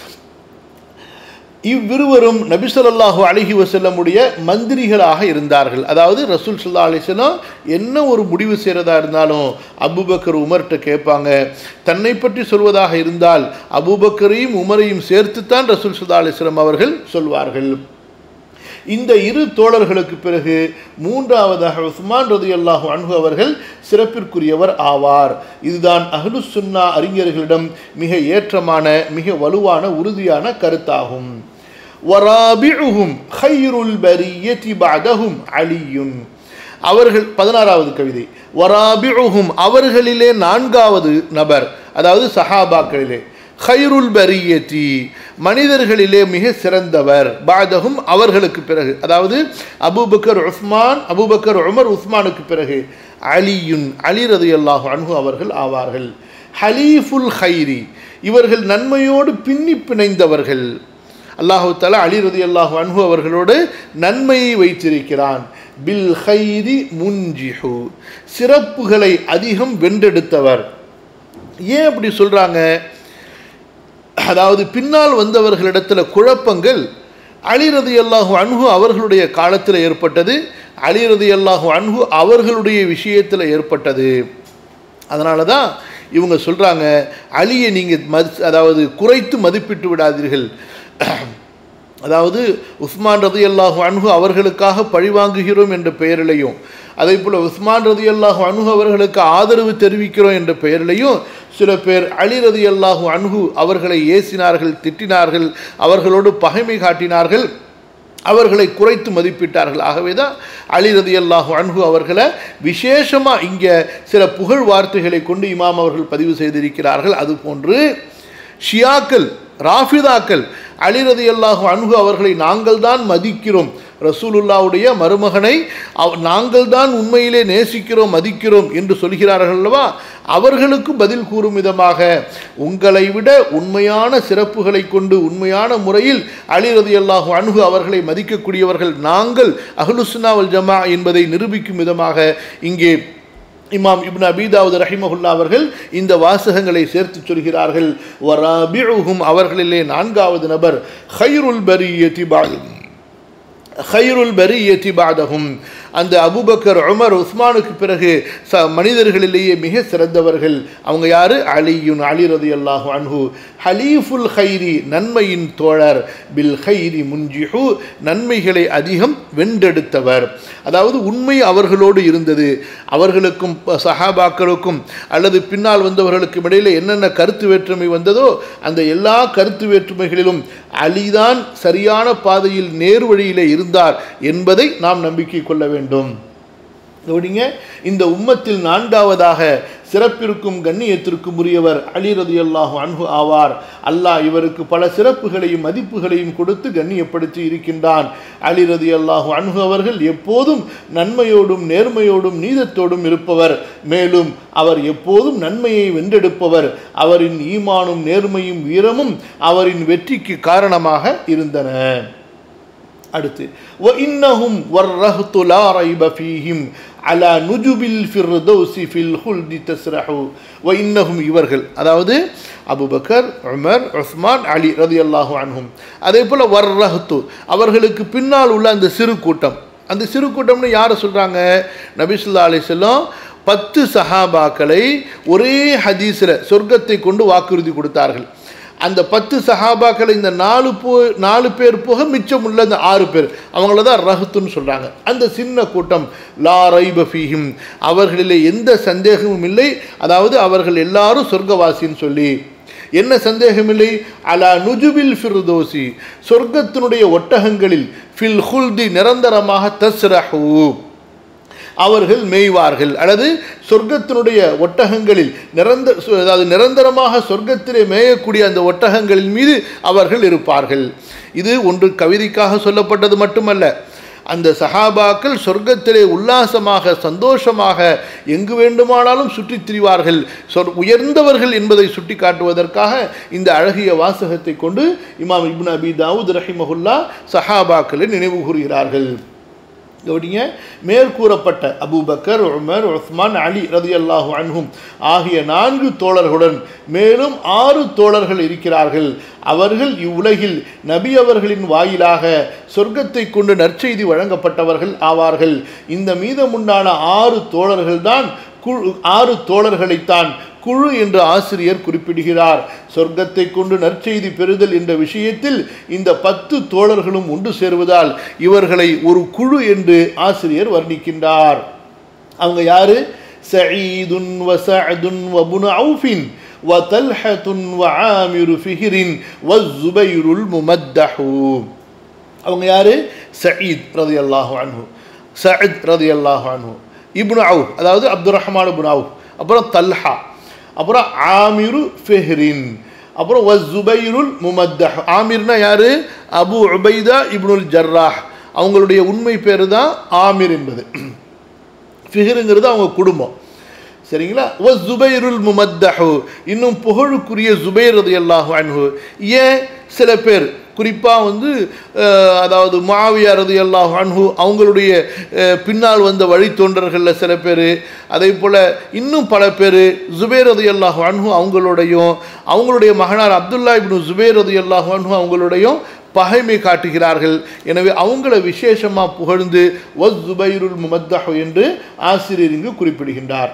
இவ்விருவரும் நபி ஸல்லல்லாஹு அலைஹி வஸல்லமுடைய மந்திரிகளாக இருந்தார்கள் அதாவது ரசூல் ஸல்லல்லாஹு அலைஹி வஸல்லம் என்ன ஒரு முடிவு செய்கிறதா இருந்தாலும் அபூபக்கர் உமர்கிட்ட கேட்பாங்க தன்னை பற்றி சொல்வதாக இருந்தால் அபூபக்கரையும் உமரையும் சேர்த்துத்தான் ரசூல் ஸல்லல்லாஹு அலைஹி வஸல்லம் அவர்கள் சொல்வார்கள் இந்த இரு தோழர்களுக்கு பிறகு மூன்றாவதாக உஸ்மான் ரதியல்லாஹு அன்ஹு அவர்கள் சிறப்பிற்குரியவர் ஆவார் இதுதான் அஹ்லு சுன்னா அறிஞர்களிடம் மிக ஏற்றமான மிக வலுவான உறுதியான கருத்தாகும் வராபிஉஹும் ஹைருல் பரியதி பஅதஹும் அலியுன் அவர்கள் பதினாறாவது கவிதை வராபிஉஹும் அவர்களிலே நான்காவது நபர் அதாவது சஹாபாக்களிலே ஹைருல் பரியத்தி மனிதர்களிலே மிக சிறந்தவர் பாதகும் அவர்களுக்கு பிறகு அதாவது அபூபக்கர் உஸ்மான் அபூபக்கர் உமர் உஸ்மானுக்கு பிறகு அலியுன் அலி ரதி அல்லாஹு அன்ஹு அவர்கள் ஆவார்கள் ஹலீஃபுல் ஹைரி இவர்கள் நன்மையோடு பின்னி பிணைந்தவர்கள் அல்லாஹு தலா அலி ரதி அல்லாஹு அன்ஹு அவர்களோடு நன்மையை வைத்திருக்கிறான் பில் ஹைரி முன்ஜிஹு சிறப்புகளை அதிகம் வென்றெடுத்தவர் ஏன் அப்படி சொல்கிறாங்க அதாவது பின்னால் வந்தவர்களிடத்தில் குழப்பங்கள் அலிரதி அல்லாஹு அன்ஹு அவர்களுடைய காலத்தில் ஏற்பட்டது அலிரதி அல்லாஹு அன்ஹு அவர்களுடைய விஷயத்தில் ஏற்பட்டது அதனால தான் இவங்க சொல்கிறாங்க அலியை நீங்கள் மதி அதாவது குறைத்து மதிப்பிட்டு விடாதீர்கள் அதாவது உஸ்மான் ரதி அல்லாஹு அன்ஹு அவர்களுக்காக பழிவாங்குகிறோம் என்ற பெயரிலையும் அதே போல் உஸ்மான் ரதி அல்லாஹு அன்ஹு அவர்களுக்கு ஆதரவு தெரிவிக்கிறோம் என்ற பெயரிலையும் சில பேர் அலி ரதி அல்லாஹு அன்ஹு அவர்களை ஏசினார்கள் திட்டினார்கள் அவர்களோடு பகைமை காட்டினார்கள் அவர்களை குறைத்து மதிப்பிட்டார்கள் ஆகவே தான் அலி ரதி அல்லாஹு அன்ஹு அவர்களை விசேஷமாக இங்கே சில புகழ் வார்த்தைகளை கொண்டு இமாம் அவர்கள் பதிவு செய்திருக்கிறார்கள் அதுபோன்று ஷியாக்கள் ராஃபிதாக்கள் அலிரதி அல்லாஹு அன்ஹு அவர்களை நாங்கள் தான் மதிக்கிறோம் ரசூலுல்லாவுடைய மருமகனை அவ் நாங்கள் தான் உண்மையிலே நேசிக்கிறோம் மதிக்கிறோம் என்று சொல்கிறார்கள் அல்லவா அவர்களுக்கு பதில் கூறும் விதமாக உங்களை விட உண்மையான சிறப்புகளை கொண்டு உண்மையான முறையில் அலிரதி அல்லாஹு அன்ஹு அவர்களை மதிக்கக்கூடியவர்கள் நாங்கள் அஹ்லுஸ்னாவல் ஜமா என்பதை நிரூபிக்கும் விதமாக இங்கே இமாம் இப்னு அபீதாவுத் ரஹிமஹுல்லா அவர்கள் இந்த வாசகங்களை சேர்த்து சொல்கிறார்கள் வராபிஉஹும் அவர்களிலே நான்காவது நபர் ஹைருல் பரியதி பாது ஹைருல் பரியதி பாதகும் அந்த அபுபக்கர் உமர் உஸ்மானுக்கு பிறகு ச மனிதர்களிலேயே மிக சிறந்தவர்கள் அவங்க யார் அலியுன் அலி ரதி அல்லாஹு அன்ஹு ஹலீஃபுல் ஹைரி நன்மையின் தோழர் பில் ஹைரி முன்ஜிஹு நன்மைகளை அதிகம் வென்றெடுத்தவர் அதாவது உண்மை அவர்களோடு இருந்தது அவர்களுக்கும் சஹாபாக்களுக்கும் அல்லது பின்னால் வந்தவர்களுக்கும் இடையில் என்னென்ன கருத்து வேற்றுமை வந்ததோ அந்த எல்லா கருத்து வேற்றுமைகளிலும் அலிதான் சரியான பாதையில் நேர் வழியிலே இருந்தார் என்பதை நாம் நம்பிக்கை கொள்ள வேண்டும் கவனிங்க இந்த உம்மத்தில் நான்காவதாக சிறப்பிற்கும் கண்ணியத்திற்கும் உரியவர் அலி ரதி அல்லாஹு அன்ஹு ஆவார் அல்லாஹ் இவருக்கு பல சிறப்புகளையும் மதிப்புகளையும் கொடுத்து கண்ணியப்படுத்தி இருக்கின்றான் அலி ரதி அல்லாஹு அன்ஹு அவர்கள் எப்போதும் நன்மையோடும் நேர்மையோடும் நீதத்தோடும் இருப்பவர் மேலும் அவர் எப்போதும் நன்மையை வென்றெடுப்பவர் அவரின் ஈமானும் நேர்மையும் வீரமும் அவரின் வெற்றிக்கு காரணமாக இருந்தன அடுத்து வ இன்னஹும் வர்ரஹ்து லா ரைப ஃபீஹிம் அலா நுஜுபில் ஃபிர்தௌசி ஃபில் ஹுல்தி தஸ்ரஹு வ இன்னஹும் இவர்கள் அதாவது அபுபக்கர் உமர் உஸ்மான் அலி ரதியல்லாஹு அன்ஹும் அதே போல் வர்ரஹ்து அவர்களுக்கு பின்னால் உள்ள அந்த சிறு கூட்டம் அந்த சிறு கூட்டம்னு யாரை சொல்கிறாங்க நபிசுல்லா அலிஸ்லாம் பத்து சஹாபாக்களை ஒரே ஹதீஸில் சொர்க்கத்தை கொண்டு வாக்குறுதி கொடுத்தார்கள் அந்த பத்து சஹாபாக்கள் இந்த நாலு போ நாலு பேர் போக மிச்சம் உள்ள அந்த ஆறு பேர் அவங்கள தான் ரஹத்துன்னு சொல்கிறாங்க அந்த சின்ன கூட்டம் லா ரைப ஃபீஹிம் அவர்களிலே எந்த சந்தேகமும் இல்லை அதாவது அவர்கள் எல்லாரும் சொர்க்கவாசின்னு சொல்லி என்ன சந்தேகமில்லை அலா நுஜுபில் ஃபிர்தோசி சொர்க்கத்தினுடைய ஒட்டகங்களில் ஃபில் ஹுல்தி நிரந்தரமாக தஸ்ரஹூ அவர்கள் மேய்வார்கள் அல்லது சொர்க்கத்தினுடைய ஒட்டகங்களில் நிரந்த சு- அதாவது நிரந்தரமாக சொர்க்கத்திலே மேயக்கூடிய அந்த ஒட்டகங்களின் மீது அவர்கள் இருப்பார்கள் இது ஒன்று கவிதைக்காக சொல்லப்பட்டது மட்டுமல்ல அந்த சஹாபாக்கள் சொர்க்கத்திலே உல்லாசமாக சந்தோஷமாக எங்கு வேண்டுமானாலும் சுற்றித் திரிவார்கள் சொர் உயர்ந்தவர்கள் என்பதை சுட்டி காட்டுவதற்காக இந்த அழகிய வாசகத்தை கொண்டு இமாம் இப்னு அபி தாவூத் ரஹிமஹுல்லா சஹாபாக்களை நினைவு கூறுகிறார்கள் கவனிங்க மேற்கூறப்பட்ட அபூபக்கர் உமர் உஸ்மான் அலி ரதியல்லாஹு அன்ஹும் ஆகிய நான்கு தோழர்களுடன் மேலும் ஆறு தோழர்கள் இருக்கிறார்கள் அவர்கள் இவ்வுலகில் நபி அவர்களின் வாயிலாக சொர்க்கத்தை கொண்டு நற்செய்தி வழங்கப்பட்டவர்கள் ஆவார்கள் இந்த மீதமுண்டான ஆறு தோழர்கள்தான் குழு ஆறு தோழர்களைத்தான் குழு என்று ஆசிரியர் குறிப்பிடுகிறார் சொர்க்கத்தை கொண்டு நற்செய்தி பெறுதல் என்ற விஷயத்தில் இந்த பத்து தோழர்களும் ஒன்று சேருவதால் இவர்களை ஒரு குழு என்று ஆசிரியர் வர்ணிக்கின்றார் அவங்க யாரு சயீதுன் வசஅதுன் வபுனு அவுஃபின் وطلحة وعامر فهر والزبير الممدح அவங்க யாரு சயீத் ரதியல்லாஹு அன்ஹு சயத் ரதியல்லாஹு அன்ஹு இப்னு அவுஃப் அதாவது அப்துல் ரஹ்மான் இப்னு அவுஃப் அப்புறம் தல்ஹா அப்புறம் ஆமிரு ஃபெஹ்ரின் அப்புறம் வ ஜுபைருல் முமத்தஹ் ஆமிர்னா யாரு அபு உபைதா இப்னுல் ஜர்ராஹ் அவங்களுடைய உண்மை பேர் தான் ஆமிர் என்பது ஃபிஹருங்கிறது அவங்க குடும்பம் சரிங்களா ஒ ஜுபைருல் முமத்தஹு இன்னும் புகழுக்குரிய ஜுபைர் ரதியல்லாஹு அன்ஹு ஏன் சில பேர் குறிப்பாக வந்து அஹ், அதாவது மாவியா ரதியல்லாஹு அன்ஹு அவங்களுடைய அஹ், பின்னால் வந்த வழித்தோன்றர்களில் சில பேர் அதே போல் இன்னும் பல பேர் ஜுபைர் ரதியல்லாஹு அன்ஹு அவங்களுடையும் அவங்களுடைய மகனார் அப்துல்லா இப்னு ஜுபைர் ரதியல்லாஹு அன்ஹு அவங்களுடையும் பகைமை காட்டுகிறார்கள் எனவே அவங்கள விசேஷமாக புகழ்ந்து ஒஸ் ஜுபைருல் முமத்தஹு என்று ஆசிரியர் இங்கு குறிப்பிடுகின்றார்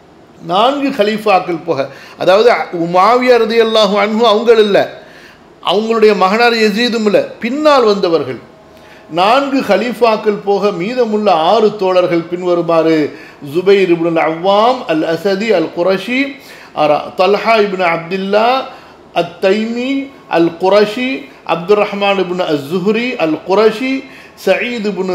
நான்கு கலீஃபாக்கள் போக அதாவது மாவியா ரதியல்லாஹு அன்ஹு அவங்கள் இல்லை அவங்களுடைய மகனார் எசீதும் இல்லை பின்னால் வந்தவர்கள் நான்கு கலீஃபாக்கள் போக மீதமுள்ள ஆறு தோழர்கள் பின்வருமாறு ஜுபைர் இப்னு Awwam al Asadi al Qurashi அரா Talha Ibn Abdullah at Taymi al Qurashi Abdul Rahman Ibn Az Zuhri al Qurashi Saeed Ibn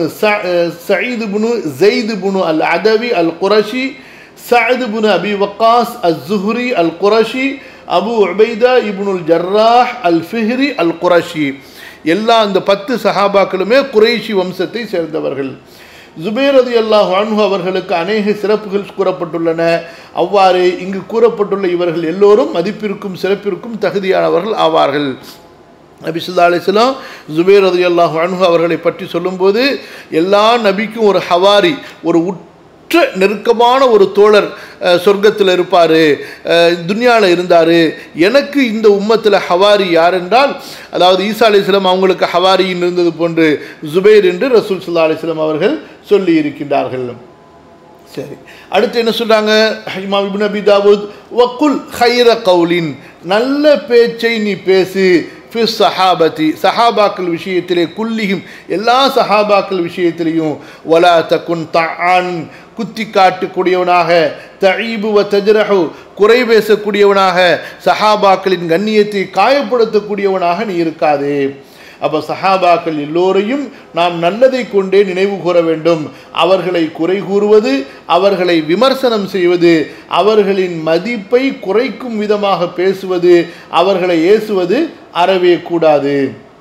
Saeed Ibn Zayd Ibn al Adawi al Qurashi سعد بن أبي وقاص الزهري القرشي Abu Ubaidah ibn al Jarrah al Fihri al Qurashi எல்லா அந்த பத்து சஹாபாக்களுமே குறைஷி வம்சத்தை சேர்ந்தவர்கள் ஜுபேர் ரதி அல்லாஹ் அன்ஹு அவர்களுக்கு அநேக சிறப்புகள் கூறப்பட்டுள்ளன அவ்வாறு இங்கு கூறப்பட்டுள்ள இவர்கள் எல்லோரும் மதிப்பிற்கும் சிறப்பிற்கும் தகுதியானவர்கள் ஆவார்கள் நபி ஸல்லல்லாஹு அலைஹி வஸல்லம் ஜுபைர் ரலியல்லாஹு அன்ஹு அவர்களை பற்றி சொல்லும்போது எல்லா நபிக்கும் ஒரு ஹவாரி ஒரு உற்ற நெருக்கமான ஒரு தோழர் அஹ், சொர்க்கத்தில் இருப்பார் துன்யாவில் இருந்தார் எனக்கு இந்த உம்மத்தில் ஹவாரி யார் என்றால் அதாவது ஈசா அலிஸ்லாம் அவங்களுக்கு ஹவாரியின் இருந்தது போன்று ஜுபைர் என்று ரசூல் ஸல்லல்லாஹு அலைஹி வஸல்லம் அவர்கள் சொல்லி இருக்கின்றார்கள் சரி அடுத்து என்ன சொல்றாங்க இமாம் இப்னு அபி தாவூத் வக்குல் ஹைர கவுலின் நல்ல பேச்சை நீ பேசு ஃபி சஹாபதி சஹாபாக்கள் விஷயத்திலே குல்லியும் எல்லா சஹாபாக்கள் விஷயத்திலையும் வலா தக்குன் தான் குத்தி காட்டக்கூடியவனாக தஈபு வ தஜ்ரஹு குறை பேசக்கூடியவனாக சஹாபாக்களின் கண்ணியத்தை காயப்படுத்தக்கூடியவனாக நீ இருக்காதே அப்போ சஹாபாக்கள் எல்லோரையும் நாம் நல்லதை கொண்டே நினைவு கூற வேண்டும் அவர்களை குறை கூறுவது அவர்களை விமர்சனம் செய்வது அவர்களின் மதிப்பை குறைக்கும் விதமாக பேசுவது அவர்களை ஏசுவது அறவே கூடாது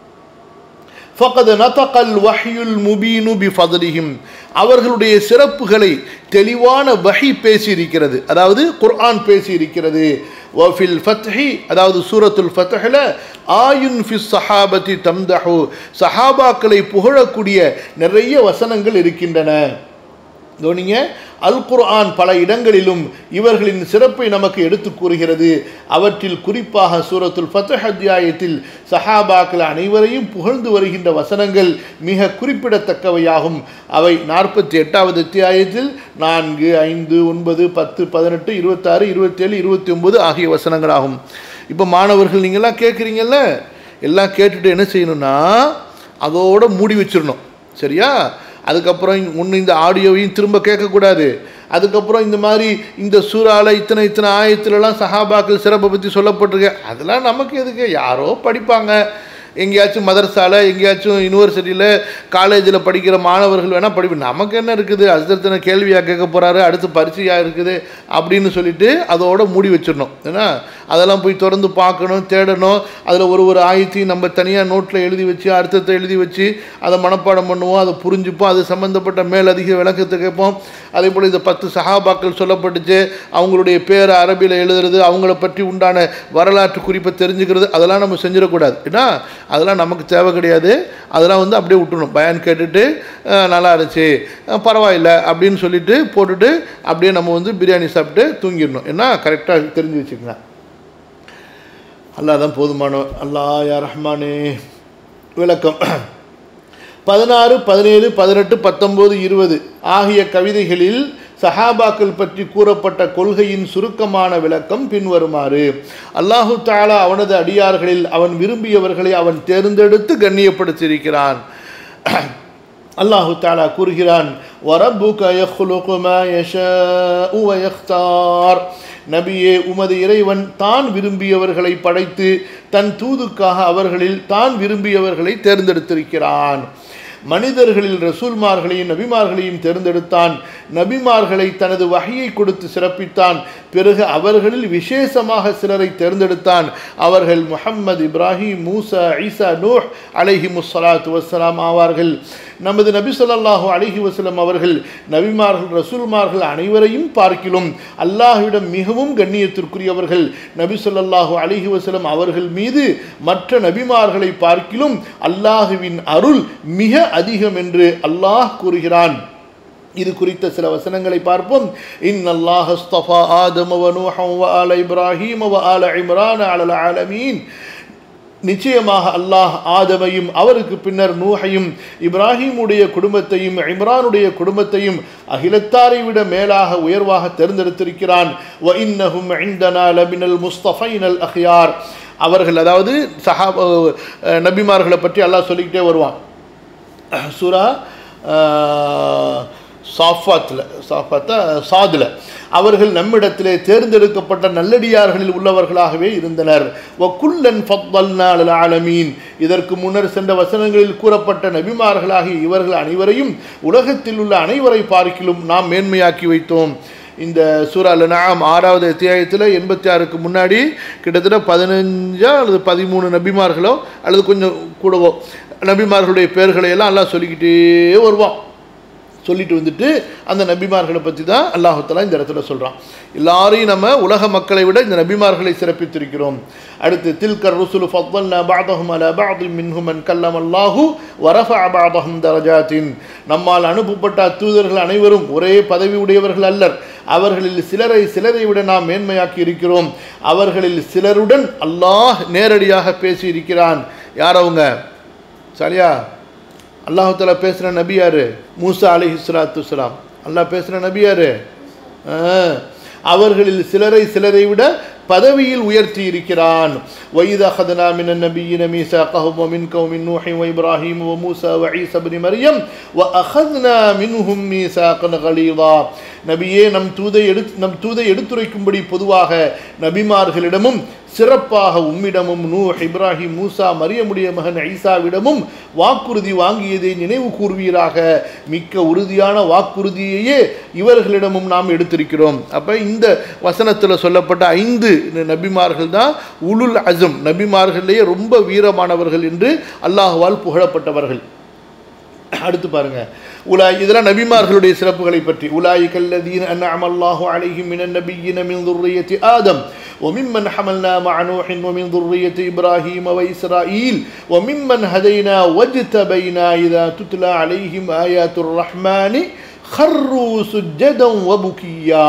ஃபகத் நதகல் வஹ்யுல் முபீனு பிஃபதலிஹிம் அவர்களுடைய சிறப்புகளை தெளிவான வஹி பேசியிருக்கிறது அதாவது குர்ஆன் பேசியிருக்கிறது வஃபில் ஃபத்ஹி அதாவது சூரத்துல் ஃபத்ஹில் ஆயுன் ஃபிஸ் சஹாபதி தம்தஹு சஹாபாக்களை புகழக்கூடிய நிறைய வசனங்கள் இருக்கின்றன கவனிங்க அல் குர்ஆன் பல இடங்களிலும் இவர்களின் சிறப்பை நமக்கு எடுத்து கூறுகிறது அவற்றில் குறிப்பாக சூரத்துல் ஃபத்ஹ் அத்தியாயத்தில் சஹாபாக்கள் அனைவரையும் புகழ்ந்து வருகின்ற வசனங்கள் மிக குறிப்பிடத்தக்கவையாகும் அவை நாற்பத்தி எட்டாவது அத்தியாயத்தில் நான்கு ஐந்து ஒன்பது பத்து பதினெட்டு இருபத்தாறு இருபத்தேழு இருபத்தி ஒன்பது ஆகிய வசனங்களாகும் இப்போ மாணவர்கள் நீங்கள்லாம் கேட்குறீங்கல்ல எல்லாம் கேட்டுட்டு என்ன செய்யணும்னா அதோட மூடி வச்சிடணும் சரியா அதுக்கப்புறம் ஒன்று இந்த ஆடியோவையும் திரும்ப கேட்கக்கூடாது அதுக்கப்புறம் இந்த மாதிரி இந்த சூறால இத்தனை இத்தனை ஆயத்துலலாம் சஹாபாக்கள் சிறப்பை பற்றி சொல்லப்பட்டிருக்கு அதெல்லாம் நமக்கு எதுக்கு யாரோ படிப்பாங்க எங்கேயாச்சும் மதரசால எங்கேயாச்சும் யூனிவர்சிட்டியில் காலேஜில் படிக்கிற மாணவர்கள் வேணால் படிப்பு நமக்கு என்ன இருக்குது அசத்தனை கேள்வியாக கேட்க போகிறாரு அடுத்து பரிச்சையாக இருக்குது அப்படின்னு சொல்லிட்டு அதோட மூடி வச்சிடணும் ஏன்னா அதெல்லாம் போய் திறந்து பார்க்கணும் தேடணும் அதில் ஒரு ஒரு ஆயத்தையும் நம்ம தனியாக நோட்டில் எழுதி வச்சு அர்த்தத்தை எழுதி வச்சு அதை மனப்பாடம் பண்ணுவோம் அதை புரிஞ்சுப்போம் அது சம்மந்தப்பட்ட மேலதிக விளக்கத்தை கேட்போம் அதே போல் இந்த பத்து சஹாபாக்கள் சொல்லப்பட்டுச்சு அவங்களுடைய பேரை அரபியில் எழுதுறது அவங்கள பற்றி உண்டான வரலாற்று குறிப்பை தெரிஞ்சுக்கிறது அதெல்லாம் நம்ம செஞ்சிடக்கூடாது ஏன்னா அதெல்லாம் நமக்கு தேவை கிடையாது அதெல்லாம் வந்து அப்படியே விட்டுணும் பயான் கேட்டுட்டு அஹ், நல்லா இருந்துச்சு அஹ், பரவாயில்ல அப்படின்னு சொல்லிட்டு போட்டுட்டு அப்படியே நம்ம வந்து பிரியாணி சாப்பிட்டு தூங்கிடணும் ஏன்னா கரெக்டாக தெரிஞ்சு வச்சுக்கங்க அல்லாஹ் தான் போதுமானவன் அல்லாஹ் யா ரஹ்மானே விளக்கம் பதினாறு பதினேழு பதினெட்டு பத்தொம்போது இருபது ஆகிய கவிதைகளில் சஹாபாக்கள் பற்றி கூறப்பட்ட கொள்கையின் சுருக்கமான விளக்கம் பின்வருமாறு அல்லாஹு தாலா அவனது அடியார்களில் அவன் விரும்பியவர்களை அவன் தேர்ந்தெடுத்து கண்ணியப்படுத்தியிருக்கிறான் அல்லாஹு தாலா கூறுகிறான் வரப்புக யஹ்லுகு மா யஷாஉ வ யக்தார் நபியே உமது இறைவன் தான் விரும்பியவர்களை படைத்து தன் தூதுக்காக அவர்களில் தான் விரும்பியவர்களை தேர்ந்தெடுத்திருக்கிறான் மனிதர்களில் ரசூல்மார்களையும் நபிமார்களையும் தேர்ந்தெடுத்தான் நபிமார்களை தனது வகையை கொடுத்து சிறப்பித்தான் பிறகு அவர்களில் விசேஷமாக சிலரை தேர்ந்தெடுத்தான் அவர்கள் முஹம்மது இப்ராஹிம் மூசா ஈசா நூஹ் அலைஹி முஸ்ஸலாத்து வஸ்ஸலாம் ஆவார்கள் நமது நபி ஸல்லல்லாஹு அலைஹி வஸல்லம் அவர்கள் நபிமார்கள் ரசூல்மார்கள் அனைவரையும் பார்க்கிலும் அல்லாஹ்விடம் மிகவும் கண்ணியத்திற்குரியவர்கள் நபி ஸல்லல்லாஹு அலைஹி வஸல்லம் அவர்கள் மீது மற்ற நபிமார்களை பார்க்கிலும் அல்லாஹுவின் அருள் மிக அதிகம் என்று அல்லாஹ் கூறுகிறான் இது குறித்த சில வசனங்களை பார்ப்போம் இன் அல்லாஹ் அஸ்தஃபா ஆதம வ நூஹ வ ஆல இப்ராஹீம வ ஆல இம்ரான் அலல் ஆலமீன் நிச்சயமாக அல்லாஹ் ஆதமையும் அவருக்கு பின்னர் நூஹையும் இப்ராஹிமுடைய குடும்பத்தையும் இம்ரானுடைய குடும்பத்தையும் அகிலத்தாரை விட மேலாக உயர்வாக தேர்ந்தெடுத்திருக்கிறான் வ இன்னஹும் இந்தனா லபினல் முஸ்தஃபைனல் அஹ்யார் அவர்கள் அதாவது சஹா அஹ், நபிமார்களை பற்றி அல்லாஹ் சொல்லிக்கிட்டே வருவான் சூரா சாஃபாத்தில் சாஃபாத்தா சாதில் அவர்கள் நம்மிடத்திலே தேர்ந்தெடுக்கப்பட்ட நல்லடியார்களில் உள்ளவர்களாகவே இருந்தனர் வக்குல்லன் ஃபத்தல்னா அலல் ஆலமீன் இதற்கு முன்னர் சென்ற வசனங்களில் கூறப்பட்ட நபிமார்களாகிய இவர்கள் அனைவரையும் உலகத்தில் உள்ள அனைவரை பார்க்கிலும் நாம் மேன்மையாக்கி வைத்தோம் இந்த சூறால நாம் ஆறாவது அத்தியாயத்தில் எண்பத்தி ஆறுக்கு முன்னாடி கிட்டத்தட்ட பதினஞ்சா அல்லது பதிமூணு நபிமார்களோ அல்லது கொஞ்சம் கூடவோ நபிமார்களுடைய பெயர்களை எல்லாம் எல்லாம் சொல்லிக்கிட்டே வருவான் சொல்லிட்டு வந்துட்டு அந்த நபிமார்களை பற்றி தான் அல்லாஹுத்தலா இந்த இடத்துல சொல்கிறான் எல்லாரையும் நம்ம உலக மக்களை விட இந்த நபிமார்களை சிறப்பித்திருக்கிறோம் அடுத்து தில்கர் ருசுலு ஃபضلنا بعضهم على بعض منهم من كلم الله ورفع بعضهم درجات நம்மால் அனுப்பப்பட்ட தூதர்கள் அனைவரும் ஒரே பதவி உடையவர்கள் அல்லர் அவர்களில் சிலரை சிலரை விட நாம் மேன்மையாக்கி இருக்கிறோம் அவர்களில் சிலருடன் அல்லாஹ் நேரடியாக பேசி இருக்கிறான் யார் அவங்க சரியா அல்லாஹால பேசுகிற நபி யாரு மூசா அலிஹி சலாத்து வலாம் அல்லாஹ் பேசுகிற நபி யாரு ஆ, அவர்களில் சிலரை சிலரை விட பதவியில் உயர்த்தி இருக்கிறான் وَإِذْ أَخَذْنَا مِنَ النَّبِيِّينَ مِيثَاقَهُمْ وَمِنْكَ وَمِنْ نُوحٍ وَإِبْرَاهِيمَ وَمُوسَى وَعِيسَى ابْنِ مَرْيَمَ وَأَخَذْنَا مِنْهُمْ مِيثَاقًا غَلِيظًا நபியே நம் தூதை எடுத்து நம் தூதை எடுத்துரைக்கும்படி பொதுவாக நபிமார்களிடமும் சிறப்பாக உம்மிடமும் நூஹ் இப்ராஹிம் மூசா மரியமுடைய மகன் ஈசாவிடமும் வாக்குறுதி வாங்கியதை நினைவு கூர்வீராக மிக்க உறுதியான வாக்குறுதியையே இவர்களிடமும் நாம் எடுத்திருக்கிறோம் அப்போ இந்த வசனத்தில் சொல்லப்பட்ட ஐந்து நபிமார்கள் தான் உலுல் அசம் நபிமார்களிலேயே ரொம்ப வீரமானவர்கள் என்று அல்லாஹ்வால் புகழப்பட்டவர்கள் அடுத்து பாருங்க உலாய் இதெல்லாம் நபிமார்களுடைய சிறப்புகளை பற்றி உலாய் கல்லதீன் அன்அம அல்லாஹு அலைஹிம் மினன் நபிய்யின மின் ذُرِّيَّةِ ஆதம் وممن حملنا مع نوح ومن ذرية إبراهيم وإسرائيل وممن هدينا واجتبينا إذا تتلى عليهم آيات الرحمن خروا سجدا وبكيا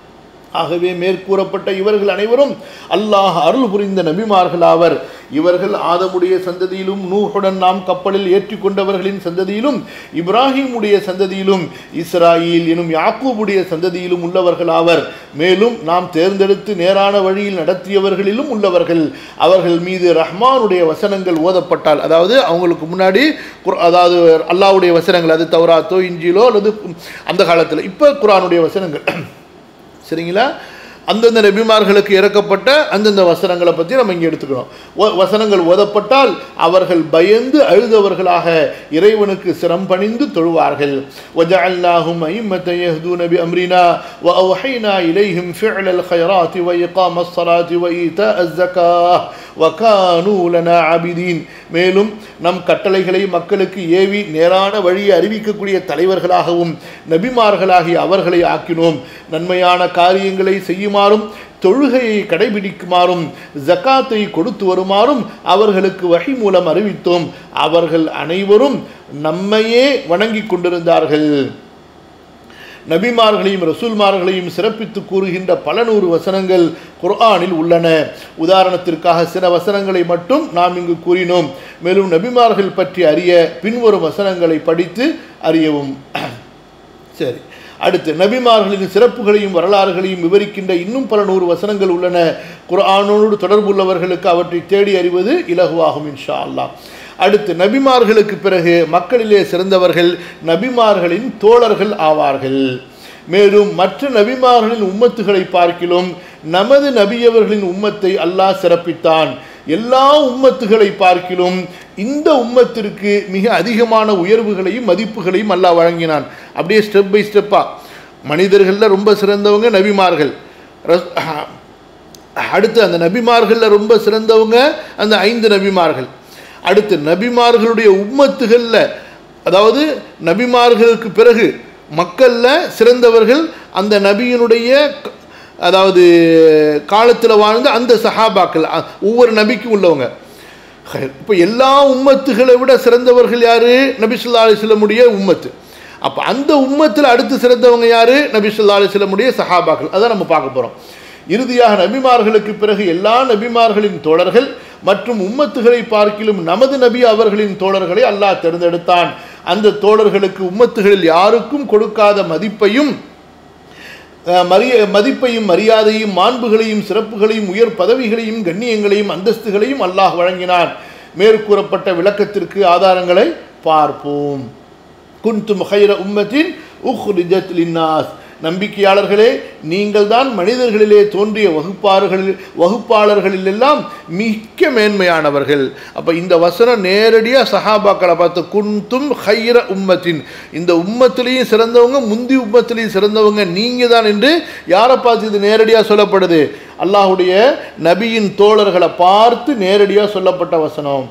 ஆகவே மேற்கூறப்பட்ட இவர்கள் அனைவரும் அல்லாஹ் அருள் புரிந்த நபிமார்களாவர் இவர்கள் ஆதமுடைய சந்ததியிலும் நூஹுடன் நாம் கப்பலில் ஏற்றிக்கொண்டவர்களின் சந்ததியிலும் இப்ராஹிமுடைய சந்ததியிலும் இஸ்ராயில் எனும் யாக்கூபுடைய சந்ததியிலும் உள்ளவர்களாவர் மேலும் நாம் தேர்ந்தெடுத்து நேரான வழியில் நடத்தியவர்களிலும் உள்ளவர்கள் அவர்கள் மீது ரஹ்மானுடைய வசனங்கள் ஓதப்பட்டால் அதாவது அவங்களுக்கு முன்னாடி குர்- அதாவது அல்லாஹ்வுடைய வசனங்கள் அது தௌராத்தோ இஞ்சிலோ அல்லது அந்த காலத்தில் இப்போ குர்ஆனுடைய வசனங்கள் சரிங்களா அந்தந்த நபிமார்களுக்கு இறக்கப்பட்ட அந்தந்த வசனங்களை பற்றி நம்ம இங்கே எடுத்துக்கணும் ஒ- வசனங்கள் ஓதப்பட்டால் அவர்கள் பயந்து அழுதவர்களாக இறைவனுக்கு சிரம் பணிந்து தொழுவார்கள் وَجَعَلْنَاهُمْ أَئِمَّةً يَهْدُونَ بِأَمْرِنَا وَأَوْحَيْنَا إِلَيْهِمْ فِعْلَ الْخَيْرَاتِ وَإِقَامَ الصَّلَاةِ وَإِيتَاءَ الزَّكَاةِ وَكَانُوا لَنَا عَابِدِينَ மேலும் நம் கட்டளைகளை மக்களுக்கு ஏவி நேரான வழியை அறிவிக்கக்கூடிய தலைவர்களாகவும் நபிமார்களாகிய அவர்களை ஆக்கினோம் நன்மையான காரியங்களை செய்யுமாறும் தொழுகையை கடைபிடிக்குமாறும் ஜக்காத்தை கொடுத்து வருமாறும் அவர்களுக்கு வகை மூலம் அறிவித்தோம் அவர்கள் அனைவரும் நம்மையே வணங்கிக் கொண்டிருந்தார்கள் நபிமார்களையும் ரசூல்மார்களையும் சிறப்பித்து கூறுகின்ற பல நூறு வசனங்கள் குர்ஆனில் உள்ளன உதாரணத்திற்காக சில வசனங்களை மட்டும் நாம் இங்கு கூறினோம் மேலும் நபிமார்கள் பற்றி அறிய பின்வரும் வசனங்களை படித்து அறியவும் சரி அடுத்து நபிமார்களின் சிறப்புகளையும் வரலாறுகளையும் விவரிக்கின்ற இன்னும் பல நூறு வசனங்கள் உள்ளன குர்ஆனோடு தொடர்புள்ளவர்களுக்கு அவற்றை தேடி அறிவது இலகுவாகும் இன்ஷா அல்லாஹ் அடுத்து நபிமார்களுக்கு பிறகு மக்களிலே சிறந்தவர்கள் நபிமார்களின் தோழர்கள் ஆவார்கள் மேலும் மற்ற நபிமார்களின் உம்மத்துகளை பார்க்கிலும் நமது நபியவர்களின் உம்மத்தை அல்லாஹ் சிறப்பித்தான் எல்லா உம்மத்துகளை பார்க்கிலும் இந்த உம்மத்திற்கு மிக அதிகமான உயர்வுகளையும் மதிப்புகளையும் அல்லாஹ் வழங்கினான் அப்படியே ஸ்டெப் பை ஸ்டெப்பாக மனிதர்களில் ரொம்ப சிறந்தவங்க நபிமார்கள் ரஸ்- அடுத்து அந்த நபிமார்களில் ரொம்ப சிறந்தவங்க அந்த ஐந்து நபிமார்கள் அடுத்து நபிமார்களுடைய உம்மத்துகளில் அதாவது நபிமார்களுக்கு பிறகு மக்களில் சிறந்தவர்கள் அந்த நபியினுடைய க- அதாவது காலத்தில் வாழ்ந்த அந்த சஹாபாக்கள் அ- ஒவ்வொரு நபிக்கும் உள்ளவங்க இப்போ எல்லா உம்மத்துகளை விட சிறந்தவர்கள் யாரு நபி ஸல்லல்லாஹு அலைஹி வஸல்லமுடைய உம்மத்து அப்போ அந்த உம்மத்தில் அடுத்து சிறந்தவங்க யாரு நபி ஸல்லல்லாஹு அலைஹி வஸல்லமுடைய சஹாபாக்கள் அதான் நம்ம பார்க்க போகிறோம் இறுதியாக நபிமார்களுக்கு பிறகு எல்லா நபிமார்களின் தோழர்கள் மற்றும் உம்மத்துகளை பார்க்கிலும் நமது நபி அவர்களின் தோழர்களை அல்லாஹ் தேர்ந்தெடுத்தான் அந்த தோழர்களுக்கு உம்மத்துகளில் யாருக்கும் கொடுக்காத மதிப்பையும் அஹ், மரிய மதிப்பையும் மரியாதையும் மாண்புகளையும் சிறப்புகளையும் உயர் பதவிகளையும் கண்ணியங்களையும் அந்தஸ்துகளையும் அல்லாஹ் வழங்கினான் மேற்கூறப்பட்ட விளக்கத்திற்கு ஆதாரங்களை பார்ப்போம் குன்தும் ஹைர உம்மத்தின் உஹ்ரிஜத் லின்னாஸ் நம்பிக்கையாளர்களே நீங்கள் தான் மனிதர்களிலே தோன்றிய வகுப்பாளர்களில் வகுப்பாளர்களிலெல்லாம் மிக்க மேன்மையானவர்கள் அப்போ இந்த வசனம் நேரடியாக சஹாபாக்களை பார்த்து குன்தும் ஹைர உம்மத்தின் இந்த உம்மத்திலையும் சிறந்தவங்க முந்தி உம்மத்திலையும் சிறந்தவங்க நீங்கள் தான் என்று யாரை பார்த்து இது நேரடியாக சொல்லப்படுது அல்லாஹுடைய நபியின் தோழர்களை பார்த்து நேரடியாக சொல்லப்பட்ட வசனம்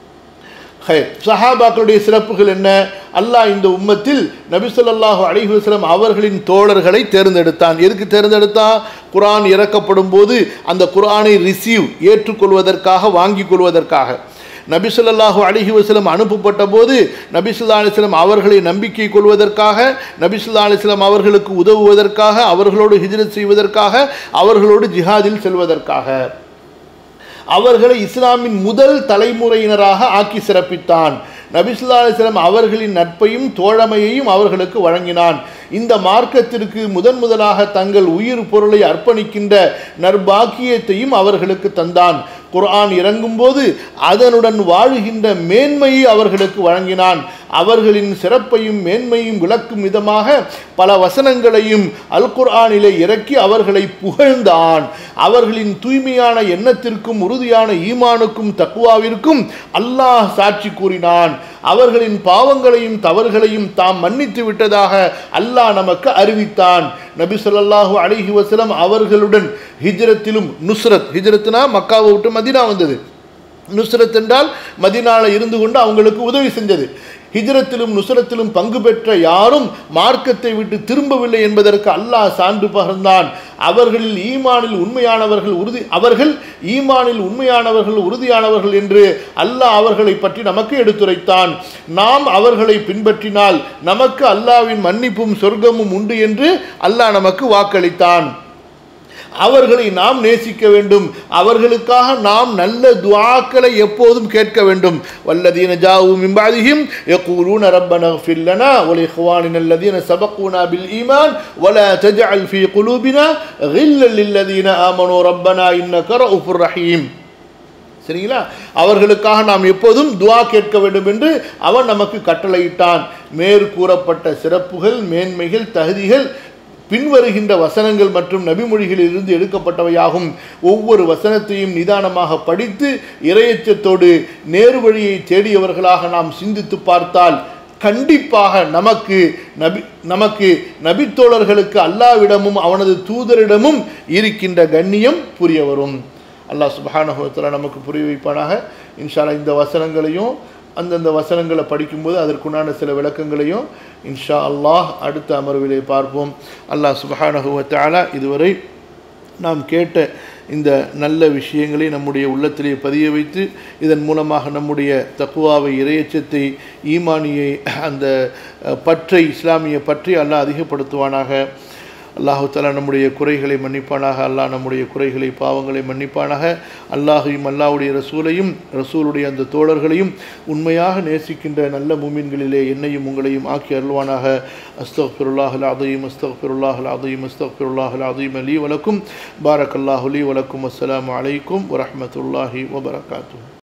ஹை சஹாபாக்களுடைய சிறப்புகள் என்ன அல்லாஹ் இந்த உம்மத்தில் நபி ஸல்லல்லாஹு அலைஹி வஸல்லம் அவர்களின் தோழர்களை தேர்ந்தெடுத்தான் எதுக்கு தேர்ந்தெடுத்தான் குர்ஆன் இறக்கப்படும் போது அந்த குர்ஆனை ரிசீவ் ஏற்றுக்கொள்வதற்காக வாங்கிக் கொள்வதற்காக நபி ஸல்லல்லாஹு அலைஹி வஸல்லம் அனுப்பப்பட்ட போது நபி ஸல்லல்லாஹு அலைஹி வஸல்லம் அவர்களை நம்பிக்கை கொள்வதற்காக நபி ஸல்லல்லாஹு அலைஹி வஸல்லம் அவர்களுக்கு உதவுவதற்காக அவர்களோடு ஹிஜ்ரத் செய்வதற்காக அவர்களோடு ஜிஹாதில் செல்வதற்காக அவர்களை இஸ்லாமின் முதல் தலைமுறையினராக ஆக்கி சிறப்பித்தான் நபிசுல்லா அலிஸ்லாம் அவர்களின் நட்பையும் தோழமையையும் அவர்களுக்கு வழங்கினான் இந்த மார்க்கத்திற்கு முதன் முதலாக தங்கள் உயிர் பொருளை அர்ப்பணிக்கின்ற நற்பாக்கியத்தையும் அவர்களுக்கு தந்தான் குர்ஆன் இறங்கும்போது அதனுடன் வாழுகின்ற மேன்மையை அவர்களுக்கு வழங்கினான் அவர்களின் சிறப்பையும் மேன்மையும் விளக்கும் விதமாக பல வசனங்களையும் அல் குர்ஆனிலே இறக்கி அவர்களை புகழ்ந்தான் அவர்களின் தூய்மையான எண்ணத்திற்கும் உறுதியான ஈமானுக்கும் தக்குவாவிற்கும் அல்லாஹ் சாட்சி கூறினான் அவர்களின் பாவங்களையும் தவறுகளையும் தாம் மன்னித்து விட்டதாக அல்லாஹ் நமக்கு அறிவித்தான் நபி ஸல்லல்லாஹு அலைஹி வஸல்லம் அவர்களுடன் ஹிஜ்ரத்திலும் நுஸ்ரத் ஹிஜ்ரத்னா மக்காவை விட்டு மதீனா வந்தது நுஸ்ரத் என்றால் மதினால இருந்து கொண்டு அவங்களுக்கு உதவி செஞ்சது ஹிஜ்ரத்திலும் நுஸ்ரத்திலும் பங்கு பெற்ற யாரும் மார்க்கத்தை விட்டு திரும்பவில்லை என்பதற்கு அல்லாஹ் சான்று பகர்ந்தான் அவர்களில் ஈமானில் உண்மையானவர்கள் உறுதி அவர்கள் ஈமானில் உண்மையானவர்கள் உறுதியானவர்கள் என்று அல்லாஹ் அவர்களை பற்றி நமக்கு எடுத்துரைத்தான் நாம் அவர்களை பின்பற்றினால் நமக்கு அல்லாஹ்வின் மன்னிப்பும் சொர்க்கமும் உண்டு என்று அல்லாஹ் நமக்கு வாக்களித்தான் அவர்களை நாம் நேசிக்க வேண்டும் அவர்களுக்காக நாம் நல்ல துஆக்களை எப்போதும் கேட்க வேண்டும் வல்லதீன ஜாவு மிம்பாதிஹிம் யகூலூன ரப்பனா இக்ஃபிர் லனா வ லிஇக்வானினா அல்லதீன சபகூனா பில் ஈமான் வலா தஜ்அல் ஃபீ குலூபினா கில்லல் லில்லதீன ஆமனூ ரப்பனா இன்னக ரഊஃபுர் ரஹீம் சரிங்களா அவர்களுக்காக நாம் எப்போதும் துஆ கேட்க வேண்டும் என்று அவன் நமக்கு கட்டளையிட்டான் மேற்கூறப்பட்ட சிறப்புகள் மேன்மைகள் தகுதிகள் பின்வருகின்ற வசனங்கள் மற்றும் நபிமொழிகளிலிருந்து எடுக்கப்பட்டவையாகும் ஒவ்வொரு வசனத்தையும் நிதானமாக படித்து இரையச்சத்தோடு நேரு வழியை தேடியவர்களாக நாம் சிந்தித்து பார்த்தால் கண்டிப்பாக நமக்கு நபி நமக்கு நபித்தோழர்களுக்கு அல்லாவிடமும் அவனது தூதரிடமும் இருக்கின்ற கண்ணியம் புரிய வரும் அல்லாஹ் சுபஹானஹுவத்தில் நமக்கு புரிய வைப்பானாக இன்ஷால்லா இந்த வசனங்களையும் அந்தந்த வசனங்களை படிக்கும்போது அதற்குண்டான சில விளக்கங்களையும் இன்ஷா அல்லாஹ் அடுத்த அமர்விலே பார்ப்போம் அல்லாஹ் சுபஹானஹுவத்தாலா இதுவரை நாம் கேட்ட இந்த நல்ல விஷயங்களை நம்முடைய உள்ளத்திலே பதிய வைத்து இதன் மூலமாக நம்முடைய தக்குவாவை இரையச்சத்தை ஈமானியை அந்த அஹ், பற்றை இஸ்லாமிய பற்றி அல்லாஹ் அதிகப்படுத்துவானாக அல்லாஹு தஆலா நம்முடைய குறைகளை மன்னிப்பானாக அல்லாஹ் நம்முடைய குறைகளை பாவங்களை மன்னிப்பானாக அல்லாஹையும் அல்லாஹ்வுடைய ரசூலையும் ரசூலுடைய அந்த தோழர்களையும் உண்மையாக நேசிக்கின்ற நல்ல மூமின்களிலே என்னையும் உங்களையும் ஆக்கி அருள்வானாக அஸ்தக்ஃபிருல்லாஹல் அதையும் அஸ்தக்ஃபிருல்லாஹல் அதையும் அஸ்தக்ஃபிருல்லாஹல் அதையும் அலி வலக்கும் பாரக் அல்லாஹுலி வலக்கும் அஸ்ஸலாமு அலைக்கும் வரஹ்மத்துல்லாஹி வபரகாத்துஹு